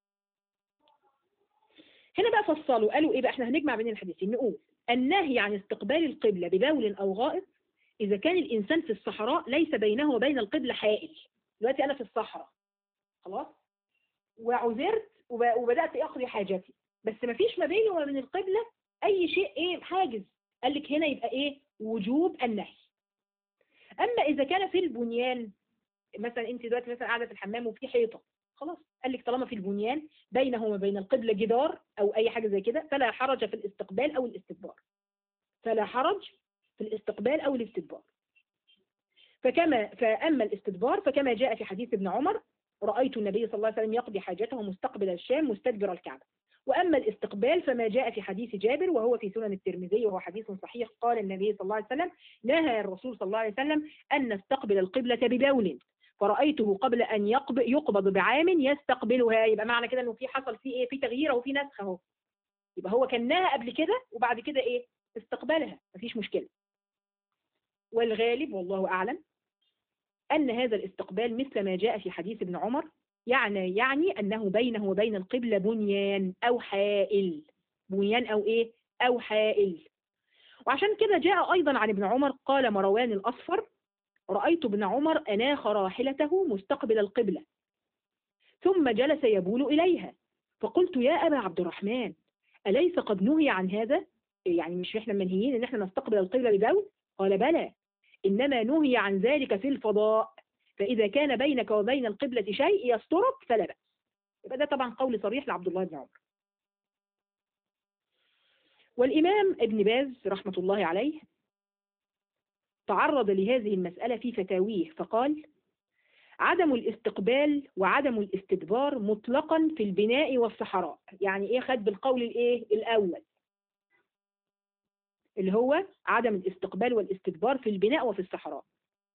هنا بقى فصلوا قالوا إيه بقى إحنا هنجمع بين الحديثين نقول النهي عن استقبال القبلة ببول أو غائط إذا كان الإنسان في الصحراء ليس بينه وبين القبلة حائل دلوقتي أنا في الصحراء خلاص وعذرت وبدأت أقضي حاجتي بس ما فيش ما بيني وما بين القبلة أي شيء إيه حاجز قال لك هنا يبقى إيه وجوب النهي أما إذا كان في البنيان مثلا أنت دلوقتي مثلا قاعدة في الحمام وفي حيطة خلاص قال لك طالما في البنيان بينه وما بين القبلة جدار أو أي حاجة زي كده فلا حرج في الاستقبال أو الاستدبار فلا حرج في الاستقبال أو الاستدبار فكما فأما الاستدبار فكما جاء في حديث ابن عمر رأيت النبي صلى الله عليه وسلم يقضي حاجته مستقبل الشام مستدبر الكعبة وأما الاستقبال فما جاء في حديث جابر وهو في سنن الترمذي وهو حديث صحيح قال النبي صلى الله عليه وسلم نهى الرسول صلى الله عليه وسلم أن نستقبل القبلة ببول فرأيته قبل أن يقبض بعام يستقبلها يبقى معنى كده أنه في حصل فيه إيه في تغيير أو في نسخ أهو يبقى هو كان نهى قبل كده وبعد كده إيه استقبلها مفيش مشكلة والغالب والله أعلم أن هذا الاستقبال مثل ما جاء في حديث ابن عمر يعني يعني أنه بينه وبين القبلة بنيان أو حائل بنيان أو إيه أو حائل وعشان كده جاء أيضا عن ابن عمر قال مروان الأصفر رأيت ابن عمر أناخ راحلته مستقبل القبلة ثم جلس يبول إليها فقلت يا أبا عبد الرحمن أليس قد نهي عن هذا يعني مش احنا منهيين ان احنا نستقبل القبلة ببول قال بلى إنما نهي عن ذلك في الفضاء فإذا كان بينك وبين القبلة شيء يسترك فلا بأس يبقى ده طبعا قول صريح لعبد الله بن عمر والإمام ابن باز رحمة الله عليه تعرض لهذه المسألة في فتاويه فقال عدم الاستقبال وعدم الاستدبار مطلقا في البناء والصحراء يعني ايه خد بالقول الايه الاول اللي هو عدم الاستقبال والاستدبار في البناء وفي الصحراء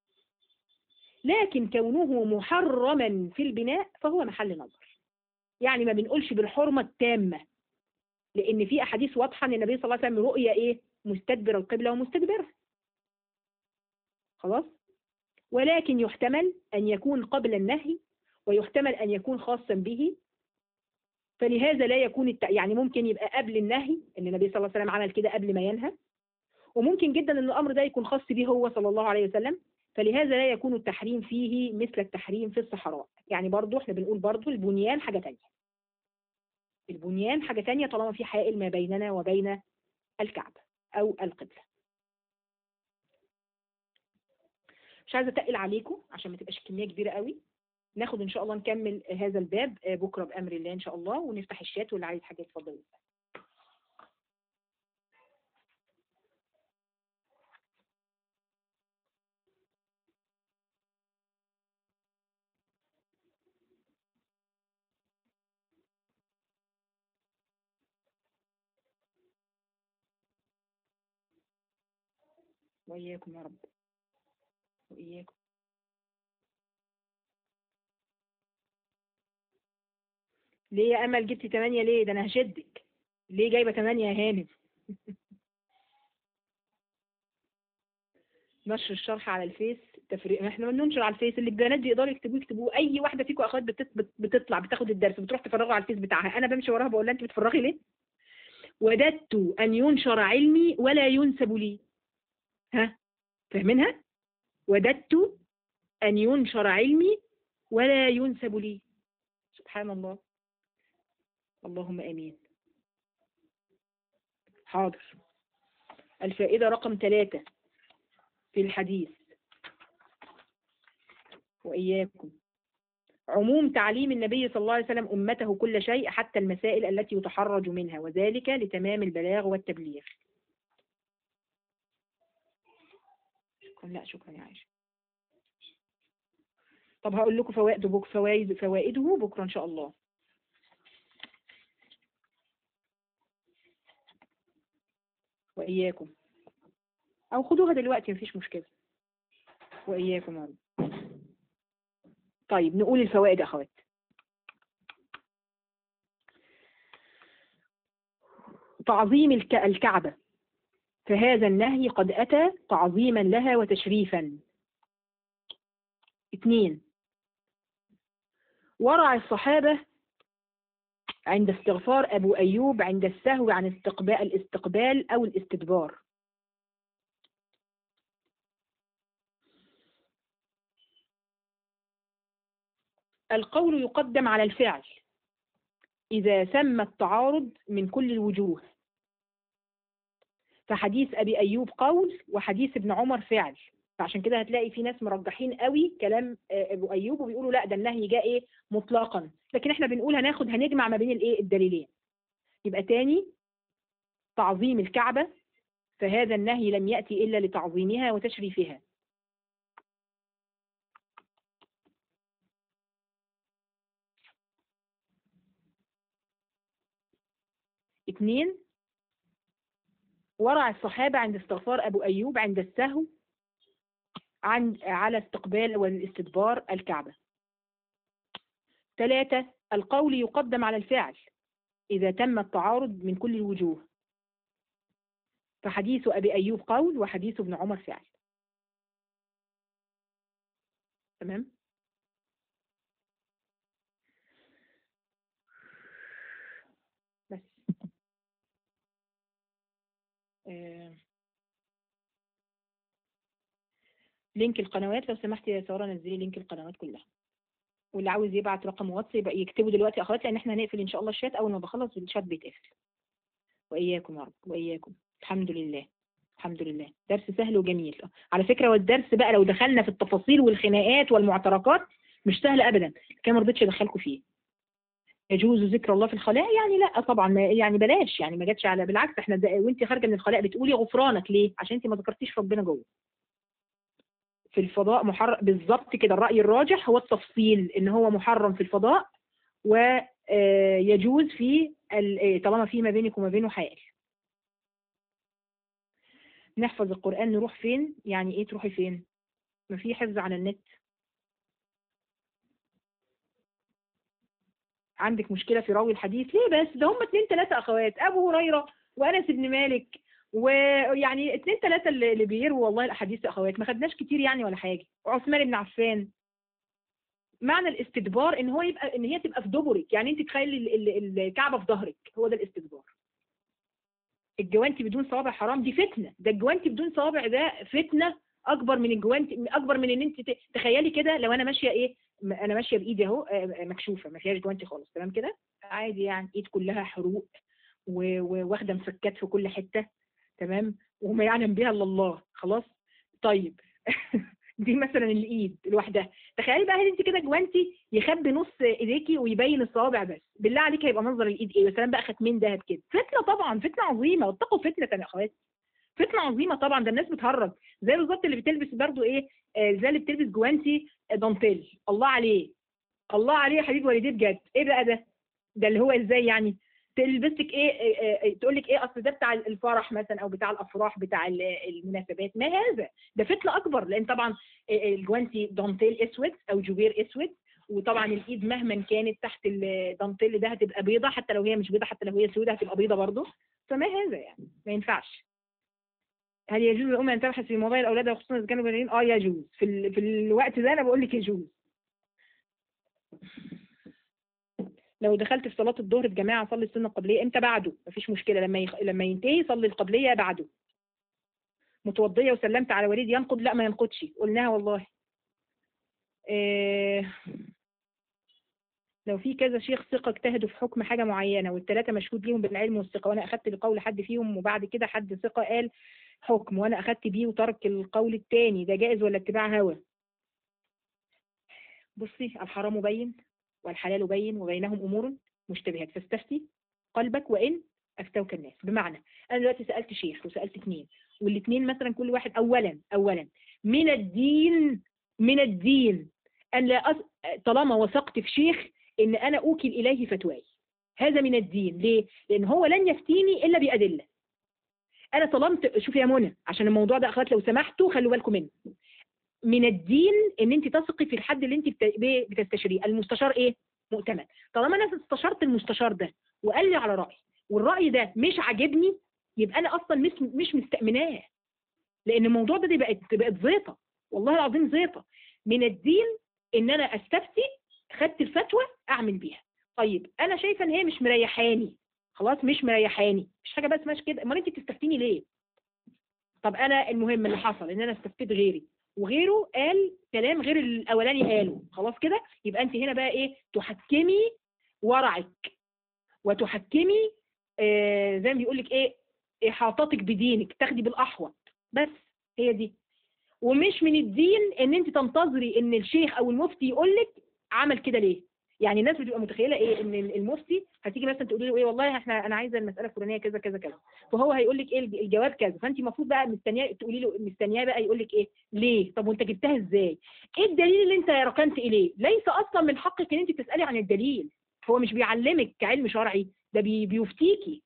لكن كونه محرما في البناء فهو محل نظر يعني ما بنقولش بالحرمة التامة لأن في أحاديث واضحة أن النبي صلى الله عليه وسلم رؤية إيه مستدبر القبلة ومستدبرها خلاص ولكن يحتمل أن يكون قبل النهي ويحتمل أن يكون خاصا به فلهذا لا يكون الت... يعني ممكن يبقى قبل النهي ان النبي صلى الله عليه وسلم عمل كده قبل ما ينهى وممكن جدا ان الامر ده يكون خاص به هو صلى الله عليه وسلم فلهذا لا يكون التحريم فيه مثل التحريم في الصحراء يعني برضو احنا بنقول برضو البنيان حاجة تانية البنيان حاجة تانية طالما في حائل ما بيننا وبين الكعبة أو القبلة مش عايزة أتقل عليكم عشان ما تبقاش كمية كبيرة قوي ناخد إن شاء الله نكمل هذا الباب بكرة بأمر الله إن شاء الله ونفتح الشات واللي عايز حاجة يتفضل وإياكم يا رب وإياكم ليه يا أمل جبتي 8 ليه ده أنا هشدك ليه جايبة 8 يا هانم نشر الشرح على الفيس تفريق احنا بننشر على الفيس اللي البنات بيقدروا يكتبوه يكتبوه اي واحده فيكم اخوات بتت... بتطلع بتاخد الدرس بتروح تفرغه على الفيس بتاعها انا بمشي وراها بقول لها انت بتفرغي ليه وددت ان ينشر علمي ولا ينسب لي ها فاهمينها وددت أن ينشر علمي ولا ينسب لي سبحان الله اللهم أمين حاضر الفائدة رقم ثلاثة في الحديث وإياكم عموم تعليم النبي صلى الله عليه وسلم أمته كل شيء حتى المسائل التي يتحرج منها وذلك لتمام البلاغ والتبليغ شكرا لا شكرا يا عائشة طب هقول لكم فوائد بك فوائد فوائده بكرة إن شاء الله وإياكم أو خدوها دلوقتي مفيش مشكلة وإياكم يا رب طيب نقول الفوائد يا أخوات تعظيم الك... الكعبة فهذا النهي قد أتى تعظيما لها وتشريفا اثنين ورع الصحابة عند استغفار أبو أيوب عند السهو عن استقبال الاستقبال أو الاستدبار القول يقدم على الفعل إذا سمى التعارض من كل الوجوه فحديث أبي أيوب قول وحديث ابن عمر فعل فعشان كده هتلاقي في ناس مرجحين قوي كلام أبو أيوب وبيقولوا لا ده النهي جاء إيه مطلقا لكن احنا بنقول هناخد هنجمع ما بين الإيه الدليلين يبقى تاني تعظيم الكعبة فهذا النهي لم يأتي إلا لتعظيمها وتشريفها اثنين ورع الصحابة عند استغفار أبو أيوب عند السهو عن على استقبال والاستدبار الكعبة ثلاثة القول يقدم على الفعل إذا تم التعارض من كل الوجوه فحديث أبي أيوب قول وحديث ابن عمر فعل تمام بس آه. لينك القنوات لو سمحتي يا ساره نزلي لينك القنوات كلها واللي عاوز يبعت رقم واتس يبقى يكتبه دلوقتي يا اخواتي لان احنا هنقفل ان شاء الله الشات اول ما بخلص الشات بيتقفل واياكم يا رب واياكم الحمد لله الحمد لله درس سهل وجميل على فكره والدرس بقى لو دخلنا في التفاصيل والخناقات والمعتركات مش سهل ابدا كان ما رضيتش ادخلكم فيه يجوز ذكر الله في الخلاء يعني لا طبعا ما يعني بلاش يعني ما جاتش على بالعكس احنا وانت خارجه من الخلاء بتقولي غفرانك ليه عشان انت ما ذكرتيش ربنا جوه في الفضاء محرم بالظبط كده الرأي الراجح هو التفصيل ان هو محرم في الفضاء ويجوز في طالما في ما بينك وما بينه حائل نحفظ القرآن نروح فين يعني ايه تروحي فين ما في حفظ على النت عندك مشكلة في راوي الحديث ليه بس ده هم اتنين تلاتة اخوات ابو هريرة وانس بن مالك ويعني اتنين تلاتة اللي بيروا والله الاحاديث اخوات ما خدناش كتير يعني ولا حاجة وعثمان بن عفان معنى الاستدبار ان هو يبقى ان هي تبقى في دبرك يعني انت تخيلي ال- ال- الكعبه في ظهرك هو ده الاستدبار الجوانتي بدون صوابع حرام دي فتنه ده الجوانتي بدون صوابع ده فتنه اكبر من الجوانتي اكبر من ان انت ت- تخيلي كده لو انا ماشيه ايه م- انا ماشيه بايدي اهو آه، مكشوفه ما فيهاش جوانتي خالص تمام كده عادي يعني ايد كلها حروق و- و- واخده مفكات في كل حته تمام وما يعلم بها الا الله خلاص طيب دي مثلا الايد لوحدها تخيلي بقى هل انت كده جوانتي يخبي نص ايديكي ويبين الصوابع بس بالله عليك هيبقى منظر الايد ايه مثلا بقى ختمين دهب كده فتنه طبعا فتنه عظيمه واتقوا فتنه يا اخواتي فتنه عظيمه طبعا ده الناس بتهرج زي بالظبط اللي بتلبس برضو ايه آه، زي اللي بتلبس جوانتي دانتيل الله عليه الله عليه يا حبيب والديه بجد ايه بقى ده ده اللي هو ازاي يعني تلبسك ايه تقول لك ايه اصل ده بتاع الفرح مثلا او بتاع الافراح بتاع ال- المناسبات ما هذا ده فتنه اكبر لان طبعا الجوانتي دانتيل اسود او جوبير اسود وطبعا الايد مهما كانت تحت الدانتيل ده هتبقى بيضه حتى لو هي مش بيضه حتى لو هي سودة هتبقى بيضه برضه فما هذا يعني ما ينفعش هل يجوز للأم أن تبحث في موبايل أولادها خصوصا إذا كانوا بالغين؟ آه يجوز في, ال... في الوقت ده أنا بقول لك يجوز لو دخلت في صلاة الظهر بجماعة صلي السنة القبلية امتى بعده مفيش مشكلة لما يخ... لما ينتهي صلي القبلية بعده متوضية وسلمت على وليد ينقض لا ما ينقضش قلناها والله إيه... لو في كذا شيخ ثقة اجتهدوا في حكم حاجة معينة والثلاثة مشهود ليهم بالعلم والثقة وأنا أخدت بقول حد فيهم وبعد كده حد ثقة قال حكم وأنا أخدت بيه وترك القول التاني ده جائز ولا اتباع هوى؟ بصي الحرام بين والحلال بين وبينهم أمور مشتبهات فاستفتي قلبك وإن أفتوك الناس بمعنى أنا دلوقتي سألت شيخ وسألت اثنين والاثنين مثلا كل واحد أولا أولا من الدين من الدين أن لا أس... طالما وثقت في شيخ ان انا اوكل اليه فتواي هذا من الدين ليه لان هو لن يفتيني الا بادله انا طلبت شوفي يا منى عشان الموضوع ده اخوات لو سمحتوا خلوا بالكم منه من الدين ان انت تثقي في الحد اللي انت بت- ب- بتستشيريه المستشار ايه مؤتمن طالما انا استشرت المستشار ده وقال لي على راي والراي ده مش عاجبني يبقى انا اصلا مش مش مستأمناه لان الموضوع ده دي بقت بقت زيطه والله العظيم زيطه من الدين ان انا استفتي خدت الفتوى اعمل بيها طيب انا شايفه ان هي مش مريحاني خلاص مش مريحاني مش حاجه بس ماشي كده امال انت بتستفتيني ليه طب انا المهم اللي حصل ان انا استفتيت غيري وغيره قال كلام غير الاولاني قاله خلاص كده يبقى انت هنا بقى ايه تحكمي ورعك وتحكمي آه زي ما بيقول لك ايه احاطتك بدينك تاخدي بالاحوط بس هي دي ومش من الدين ان انت تنتظري ان الشيخ او المفتي يقول لك عمل كده ليه يعني الناس بتبقى متخيله ايه ان المفتي هتيجي مثلا تقولي له ايه والله احنا انا عايزه المساله الفلانيه كذا كذا كذا فهو هيقول لك ايه الج- الجواب كذا فانت المفروض بقى مستنياه تقولي له مستنياه بقى يقول لك ايه ليه طب وانت جبتها ازاي ايه الدليل اللي انت ركنت اليه ليس اصلا من حقك ان انت تسالي عن الدليل هو مش بيعلمك كعلم شرعي ده بي بيفتيكي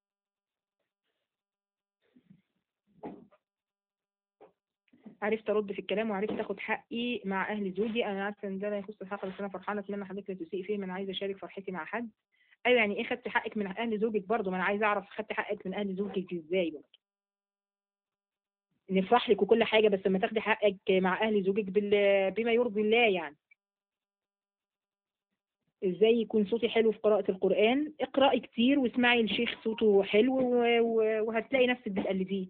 عرفت ارد في الكلام وعرفت اخد حقي مع اهل زوجي انا عارفه ان ده لا يخص الحق بس انا فرحانه اتمنى حضرتك لا تسيء فيه ما انا عايزه اشارك فرحتي مع حد ايوه يعني ايه خدت حقك من اهل زوجك برضه ما انا عايزه اعرف خدت حقك من اهل زوجك ازاي برضه نفرح لك وكل حاجه بس لما تاخدي حقك مع اهل زوجك بال- بما يرضي الله يعني ازاي يكون صوتي حلو في قراءة القرآن اقرأي كتير واسمعي الشيخ صوته حلو و- و- وهتلاقي نفسك بتقلديه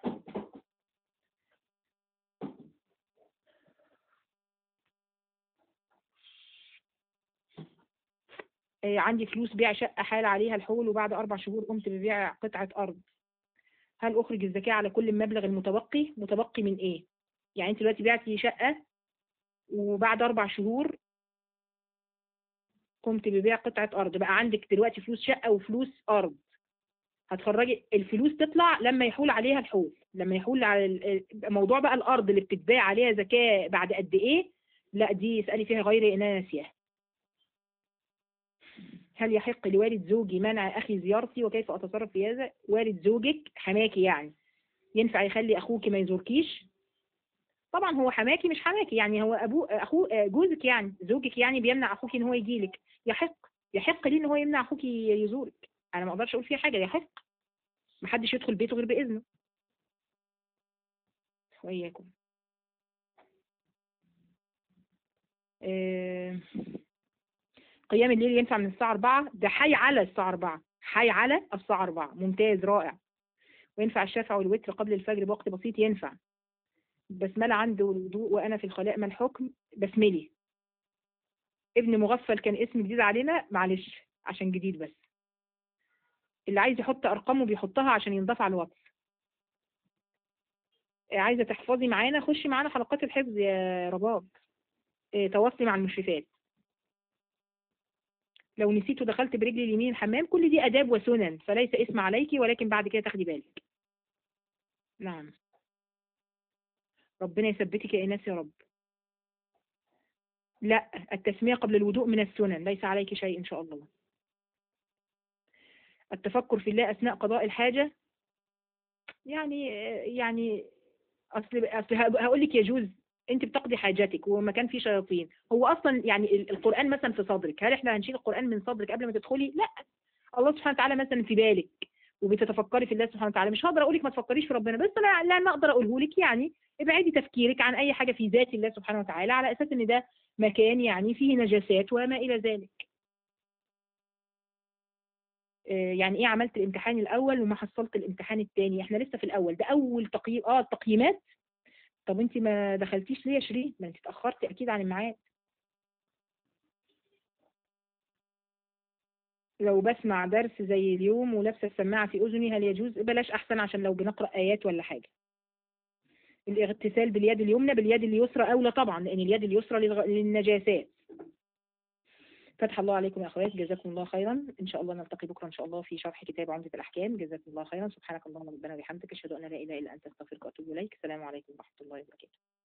آه، عندي فلوس بيع شقة حال عليها الحول وبعد أربع شهور قمت ببيع قطعة أرض هل أخرج الزكاة على كل المبلغ المتبقي متبقي من إيه يعني أنت دلوقتي بعتي شقة وبعد أربع شهور قمت ببيع قطعة أرض بقى عندك دلوقتي فلوس شقة وفلوس أرض هتخرجي الفلوس تطلع لما يحول عليها الحول لما يحول على ال- موضوع بقى الأرض اللي بتتباع عليها زكاة بعد قد إيه لا دي اسألي فيها غيري إن أنا ناسيها هل يحق لوالد زوجي منع أخي زيارتي وكيف أتصرف في هذا والد زوجك حماكي يعني ينفع يخلي أخوك ما يزوركيش طبعا هو حماكي مش حماكي يعني هو أبوه أخوه جوزك يعني زوجك يعني بيمنع أخوك إن هو يجيلك يحق يحق ليه إن هو يمنع أخوك يزورك أنا ما أقدرش أقول فيه حاجة يحق محدش يدخل بيته غير بإذنه وإياكم آه، قيام الليل ينفع من الساعة 4 ده حي على الساعة 4 حي على الساعة 4 ممتاز رائع وينفع الشفع والوتر قبل الفجر بوقت بسيط ينفع بسملة عنده الوضوء وأنا في الخلاء ما الحكم بسملي ابن مغفل كان اسم جديد علينا معلش عشان جديد بس اللي عايز يحط أرقامه بيحطها عشان ينضاف على الواتس آه، عايزة تحفظي معانا خشي معانا حلقات الحفظ يا رباب آه، تواصلي مع المشرفات لو نسيت ودخلت برجلي اليمين الحمام كل دي آداب وسنن فليس اسم عليكي ولكن بعد كده تاخدي بالك نعم ربنا يثبتك يا إيناس يا رب لا التسمية قبل الوضوء من السنن ليس عليك شيء إن شاء الله التفكر في الله أثناء قضاء الحاجة يعني يعني أصل أصل هقول لك يجوز أنت بتقضي حاجاتك ومكان فيه شياطين هو أصلا يعني ال- القرآن مثلا في صدرك هل إحنا هنشيل القرآن من صدرك قبل ما تدخلي؟ لا الله سبحانه وتعالى مثلا في بالك وبتتفكري في الله سبحانه وتعالى مش هقدر أقول لك ما تفكريش في ربنا بس أنا لا أنا أقدر أقوله لك يعني ابعدي تفكيرك عن أي حاجة في ذات الله سبحانه وتعالى على أساس إن ده مكان يعني فيه نجاسات وما إلى ذلك آه، يعني ايه عملت الامتحان الاول وما حصلت الامتحان الثاني احنا لسه في الاول ده اول تقييم اه التقييمات طب انت ما دخلتيش ليه يا شيرين ما انت اتاخرتي اكيد عن الميعاد لو بسمع درس زي اليوم ولابسه السماعه في اذني هل يجوز بلاش احسن عشان لو بنقرا ايات ولا حاجه الاغتسال باليد اليمنى باليد اليسرى اولى طبعا لان اليد اليسرى للغ- للنجاسات فتح الله عليكم يا اخوات جزاكم الله خيرا ان شاء الله نلتقي بكره ان شاء الله في شرح كتاب عمدة الاحكام جزاكم الله خيرا سبحانك اللهم ربنا وبحمدك اشهد ان لا اله الا انت استغفرك واتوب اليك السلام عليكم ورحمه الله وبركاته